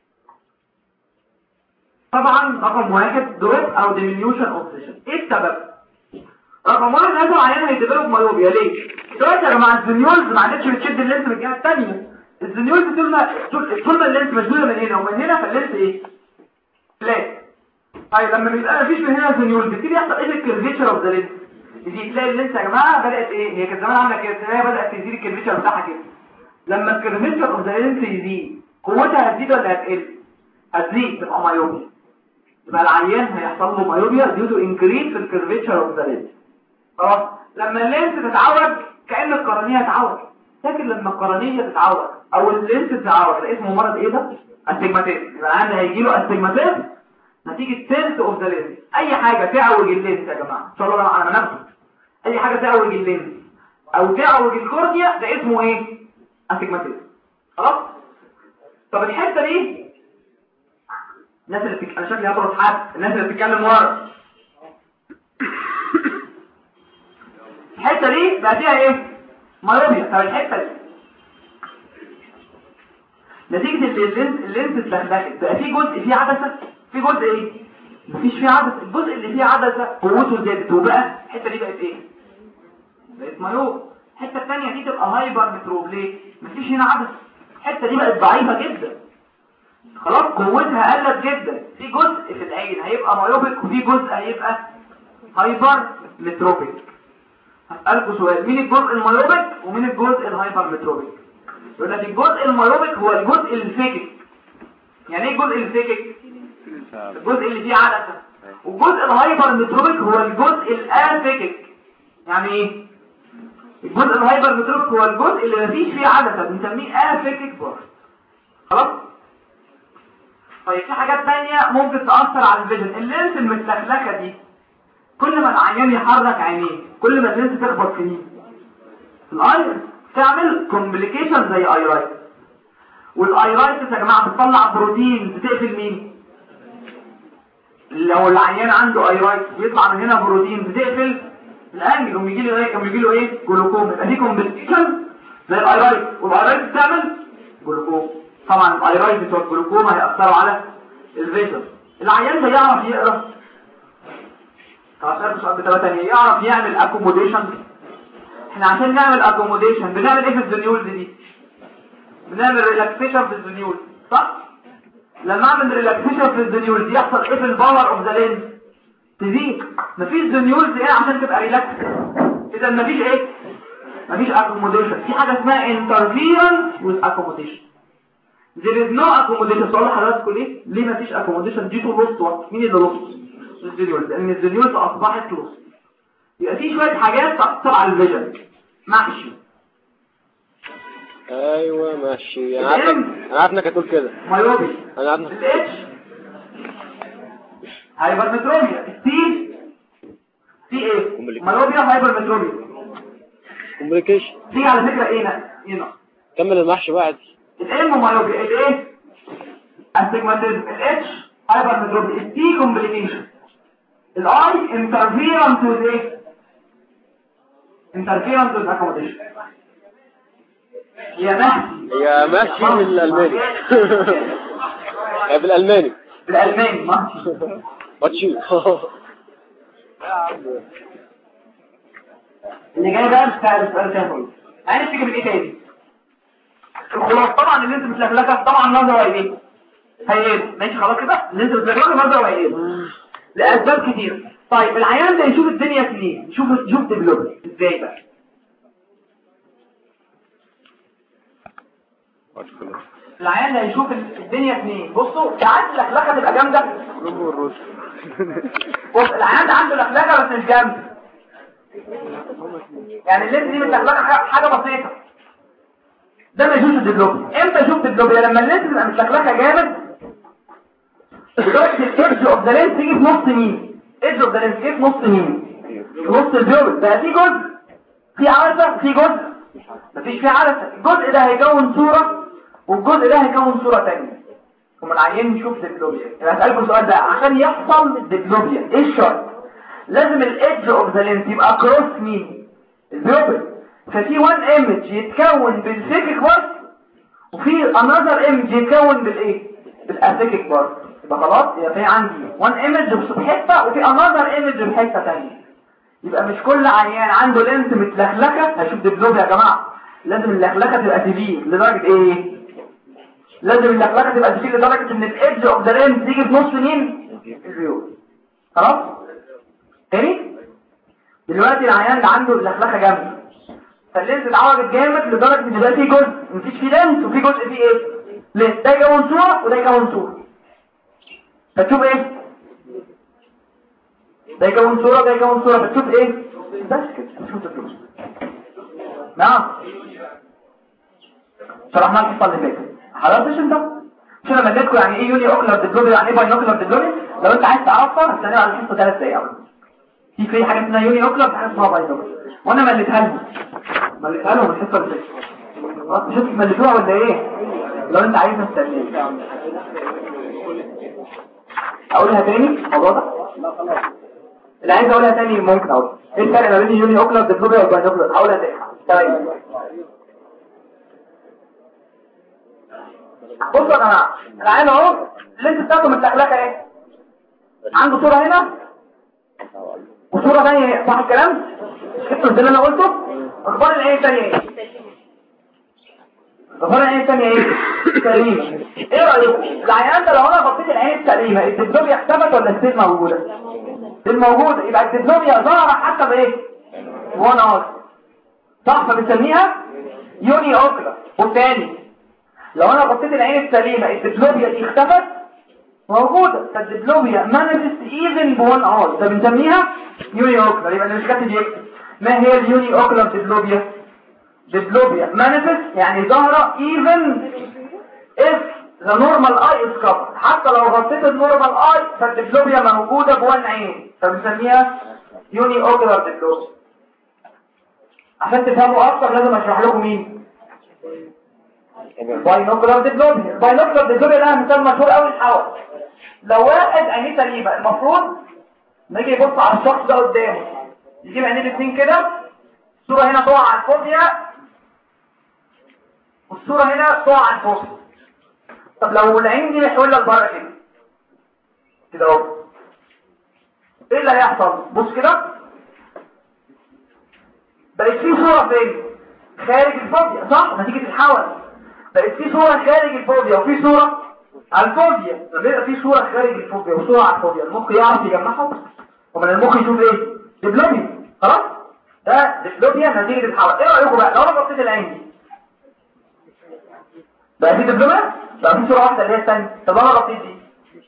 طبعا رقم واحد دروب او ديمينيوشن اوف فيجن ايه السبب رقم واحد هذا العيان هيديفلوب مايوبيا ليه دلوقتي يا جماعه الزنيوز ما عادتش بتشد اللينس من الجهه الثانيه الزنيوز طول ما طول ما اللينس مشدوده من هنا ومن هنا فاللينس ايه فلات طيب لما بيبقى مفيش من هنا زنيوز بيبتدي يحصل ايه الكيرفيتشر اوف ذا لينس دي تلاقي اللينس يا جماعه بدات ايه هي كانت زمان عامله كده هي بدات تزيد الكيرفيتشر بتاعها كده لما الكيرفيتشر اوف ذا لينس يزيد قوتها هتزيد ولا هتقل هتزيد تبقى مايوبيا يبقى العيان هيحصل له مايوبيا ديو تو انكريز في الكيرفيتشر اوف ذا لينس خلاص لما اللينس تتعوج كأن القرنية تتعوج لكن لما القرنية تتعوج او اللينس تتعوج ده اسمه مرض ايه ده استجماتيزم يبقى العيان هيجي له استجماتيزم نتيجة تنس اوف ذا لينس اي حاجة تعوج اللينس يا جماعة ان شاء الله انا نفسي اي حاجة تعوج اللينس او تعوج الكورنيا ده اسمه ايه استجماتيزم خلاص طب الحتة دي الناس اللي بتك... انا شكلي هطرد حد الناس اللي بتتكلم ورا الحته دي بقى فيها ايه مايوبيا طب الحته دي نتيجه اللينس اللينس اتلخلخت بقى في جزء فيه عدسه في جزء ايه مفيش فيه عدسه الجزء اللي فيه عدسه قوته زادت وبقى الحته دي بقت ايه بقت مايوب الحته الثانيه دي تبقى هايبر متروب ليه مفيش هنا عدسه الحته دي بقت ضعيفه جدا خلاص قوتها قلت جدا في جزء في العين هيبقى مايوبيك وفي جزء هيبقى هايبر متروبيك هسألكوا سؤال مين الجزء المايوبيك ومين الجزء الهايبر متروبيك يقول لك الجزء المايوبيك هو الجزء الفيكك يعني ايه الجزء الفيكك الجزء اللي فيه عدسة والجزء الهايبر متروبيك هو الجزء الافيكك يعني ايه الجزء الهايبر متروبيك هو الجزء اللي مفيش فيه عدسة بنسميه افيكك بار خلاص طيب في حاجات تانية ممكن تأثر على الفيجن اللينس المتلخلخة دي كل ما العيان يحرك عينيه كل ما اللينس تخبط في مين في الايرس تعمل كومبليكيشن زي ايرايتس والايرايتس يا جماعه بتطلع بروتين بتقفل مين لو العيان عنده ايرايت يطلع من هنا بروتين بتقفل الانجل يقوم يجي له ايه يقوم يجي له ايه جلوكوم يبقى دي كومبليكيشن زي الايرايت والايرايت بتعمل جلوكوم طبعا الايرايت بتوع الجلوكوم هيأثروا على الفيتر العيان ده يعرف يقرا خلاص سؤال بتبقى تانية يعرف يعمل اكوموديشن احنا عشان نعمل اكوموديشن بنعمل ايه في الزنيولز دي بنعمل ريلاكسيشن في الزنيولز صح لما اعمل ريلاكسيشن في الزنيولز يحصل ايه في الباور اوف ذا لينز تزيد مفيش زنيولز هنا عشان تبقى ريلاكس اذا مفيش ايه مفيش اكوموديشن في حاجه اسمها interference with accommodation there is no accommodation سؤال حضراتكم ليه ليه مفيش accommodation دي تو لوست وقت مين اللي لوست الزنيولز لان الزنيولز اصبحت لوست يبقى في شويه حاجات تاثر على الفيجن محشي ايوه ماشي انا عارف انا عارف انك هتقول كده مايوبي انا عارف إنك- الاتش هايبرمتروبيا السي في ايه Complication. مايوبيا هايبرمتروبيا كومبليكيشن دي على فكره ايه هنا هنا كمل المحشي بعد الام مايوبيا الايه استجماتيزم الاتش هايبرمتروبيا السي كومبليكيشن الاي انترفيرنس وذ ايه انترفيرنس وذ اكوموديشن يا مهدي هي ماشي بالالماني هي بالالماني بالالماني ماشي ماتشي اللي جاي بقى بتاع السؤال كام عايز تيجي من ايه تاني الخلاص طبعا اللي انت متلكلكه طبعا نظره وعينيه هيقل ماشي خلاص كده اللي انت متلكلكه نظره وعينيه لاسباب كتير طيب العيان ده يشوف الدنيا منين يشوف يشوف ديفلوب ازاي بقى العيان ده يشوف الدنيا منين بصوا ساعات اللكلكه تبقى جامده بص العيان ده عنده لكلكه بس مش جامده يعني اللينس دي متلكلكه حاجه بسيطه ده ما يشوفش الدبلوبيا امتى يشوف الدبلوبيا لما اللينس تبقى متلكلكه جامد لدرجه الايدج اوف ذا لينس تيجي في نص مين ايدج اوف ذا لينس تيجي في نص مين في نص البيوبل بقى في جزء في عدسه في جزء مفيش فيه عدسه الجزء ده هيكون صوره والجزء ده هيكون صوره ثانيه هم العيان يشوف ديبلوبيا يبقى هسألكم سؤال بقى عشان يحصل ديبلوبيا ايه الشرط لازم الايدج اوف ذا لينس يبقى كروس مين البيوبل ففي وان ايمج يتكون بالسيكيك بارت وفي انذر ايمج يتكون بالايه بالاسيكيك بارت يبقى خلاص يبقى في عندي وان ايمج بحته وفي انذر ايمج بحته ثانيه يبقى مش كل عيان عنده لينس متلخلكه هيشوف ديبلوبيا يا جماعه لازم اللخلكه تبقى سيفير لدرجه ايه لازم اللخلكه تبقى سيفير لدرجه ان الايدج اوف ذا لينس تيجي في نص مين الريول خلاص تاني دلوقتي العيان ده عنده اللخلكه جامده فاللينس اتعوجت جامد لدرجه ان ده فيه جزء مفيش فيه لينس وفي جزء فيه ايه لينس ده يكون صوره وده يكون صوره فتشوف ايه ده يكون صوره ده يكون صوره فتشوف ايه بس كده شوف الفلوس نعم شرحنا الحصه اللي فاتت حضرتش انت مش انا بديتكم يعني ايه يوني اوكلر ديبلوبي يعني ايه باينوكلر ديبلوبي لو انت عايز تعرفها هتستنى على الحصه ثلاث دقايق أول. في في حاجه اسمها يوني اوكلر في حاجه اسمها باينوكلر وانا مليتها لهم مليتها لهم الحصه اللي فاتت خلاص مش انتوا مليتوها ولا ايه لو انت عايز استنى اقولها تاني الموضوع ده اللي عايز اقولها تاني ممكن اقولها ايه الفرق ما بين يوني اوكلر ديبلوبي والباينوكلر هقولها تاني طيب بصوا يا جماعه العين اهو اللينس بتاعته متلخلخه ايه عنده صوره هنا وصوره ثانيه صح الكلام شفتوا اللي انا قلته اخبار العين الثانيه ايه اخبار العين الثانيه ايه سليمه ايه رايكم العيان ده لو انا بصيت العين السليمه الدبلوبيا اختفت ولا السيل موجوده السيل موجوده يبقى الدبلوبيا ظاهره حتى بايه وانا اقول صح فبنسميها يوني اوكلا والثاني لو انا بصيت العين السليمه الدبلوبيا دي اختفت موجودة فالدبلوبيا مانيفست ايفن بوان اي ده بنسميها يوني اوكلر يبقى اللي مش كاتب يكتب ما هي اليوني اوكلر دبلوبيا دبلوبيا مانيفست يعني ظاهرة ايفن if the normal eye is covered حتى لو غطيت النورمال اي فالدبلوبيا موجودة بوان عين فبنسميها يوني اوكلر دبلوبيا عشان تفهموا اكتر لازم اشرح لكم مين باينوكلر ديبلوبيا باينوكلر ديبلوبيا ده مثال مشهور قوي الحوض لو واحد عينيه سليمه المفروض نيجي يبص على الشخص ده قدامه يجيب عينيه الاثنين كده الصوره هنا تقع على الفوبيا والصوره هنا تقع على الفوبيا طب لو العين دي محوله لبره كده كده اهو ايه اللي هيحصل بص كده بقت في صوره فين خارج الفوبيا صح نتيجه الحول بقت في صوره خارج الفوبيا وفي صوره على الفوبيا لما يبقى في صوره خارج الفوبيا وصوره على الفوبيا المخ يعرف يجمعهم ومن المخ يشوف ايه ديبلوبيا خلاص ده ديبلوبيا نتيجه الحول ايه رايكم بقى لو انا بصيت العين دي بقى في دبلومة بقى في صورة واحدة اللي هي الثانية طب انا غطيت دي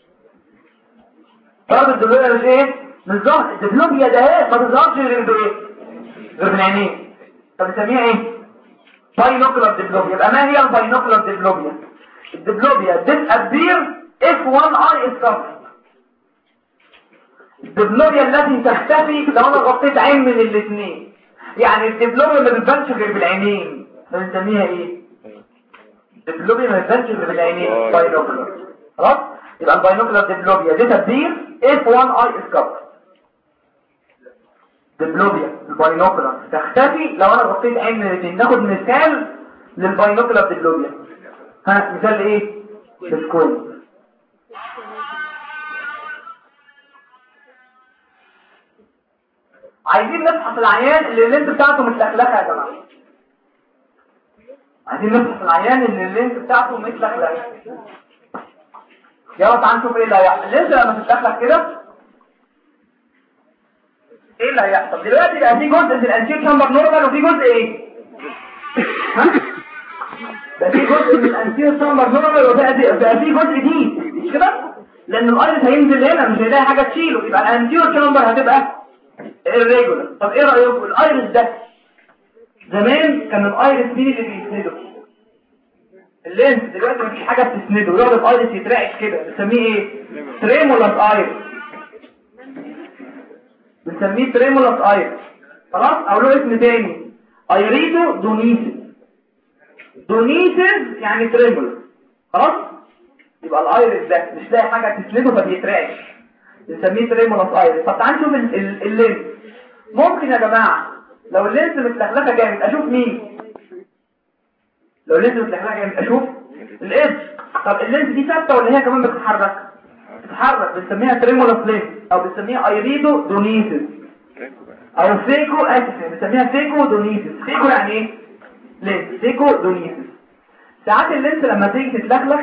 برضه الدبلومة مش ايه مش ظهر الدبلومية ده ايه ما بتظهرش غير بايه غير بالعينين طب نسميها ايه باينوكولار دبلوميا يبقى ما هي الباينوكولار دبلوميا الدبلوميا disappear if one eye is covered الدبلوميا التي تختفي لو انا غطيت عين من الاثنين يعني الدبلوميا ما بتبانش غير بالعينين فبنسميها ايه ديبلوبيا ما يبانش غير بالعينين باينوكولار خلاص يبقى الباينوكولار ديبلوبيا دي تبديل if one eye is covered ديبلوبيا الباينوكولار تختفي لو انا غطيت عين من الاثنين ناخد مثال للباينوكولار ديبلوبيا ها مثال ايه السكوين عايزين نفحص العيان اللي اللينس بتاعته متلخلخه يا جماعه عايزين نفحص العيان اللي اللينس بتاعته متلخلخه يلا تعال نشوف ايه اللي هيحصل اللينس لما تتلخلخ كده ايه اللي هيحصل دلوقتي بقى في جزء من الانتير شامبر نورمال وفي جزء ايه ها بقى في جزء من الانتير شامبر نورمال وبقى بقى في جزء جديد مش كده لان الايرس هينزل هنا مش هيلاقي حاجه تشيله يبقى الانتير شامبر هتبقى الريجولار طب ايه رايكم الايرس ده زمان كان الايرس مين اللي بيسنده اللينس دلوقتي مفيش حاجه بتسنده يقعد الايرس يترعش كده بنسميه ايه تريمولاس ايرس بنسميه تريمولاس ايرس خلاص او له اسم تاني ايريدو دونيسيس دونيسيس يعني تريمولاس خلاص يبقى الايرس ده مش لاقي حاجه تسنده فبيترعش بنسميه تريمولاس ايرس طب تعالوا نشوف ال- ال- اللينس ممكن يا جماعه لو اللينس متلخلخه جامد اشوف مين لو اللينس متلخلخه جامد اشوف الايدج طب اللينس دي ثابته ولا هي كمان بتتحرك بتتحرك بنسميها تريمولاس لينس او بنسميها ايريدو دونيسيس او فيكو اسف بنسميها فيكو دونيسيس فيكو يعني ايه لينس فيكو دونيسيس ساعات اللينس لما تيجي تتلخلخ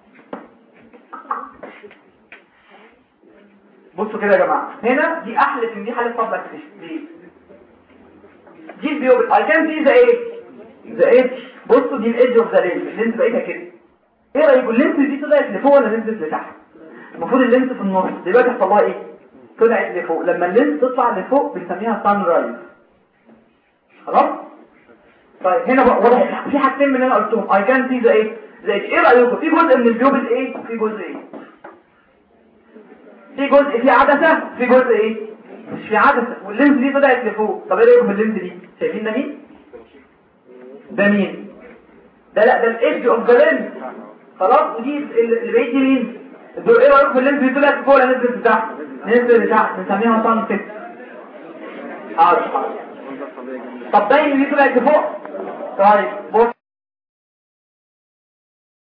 بصوا كده يا جماعه هنا دي احلف ان دي حاله فضلك ليه دي البيوبل اي كان سي ذا ايه ذا ايدج بصوا دي الايدج اوف ذا لينس اللينس بقيتها كده ايه رايكم اللينس دي طلعت لفوق ولا نزلت لتحت المفروض اللينس في النص دلوقتي حصل لها ايه طلعت لفوق لما اللينس تطلع لفوق بنسميها سان رايز خلاص طيب هنا بقى واضح في حاجتين من اللي انا قلتهم اي كان سي ذا ايه ذا ايه رايكم في جزء من البيوبل ايه وفي جزء ايه في جزء في عدسة في جزء ايه مش في عدسة واللينس دي طلعت لفوق طب ايه رايكم في اللينس دي شايفين ده مين ده مين ده لا ده الايدج اوف ذا لينس خلاص ودي اللي بعيد دي مين دول ايه رايكم في اللينس دي طلعت لفوق ولا نزلت لتحت نزلت لتحت بنسميها صن ست حاضر حاضر طب باين دي طلعت لفوق طيب بص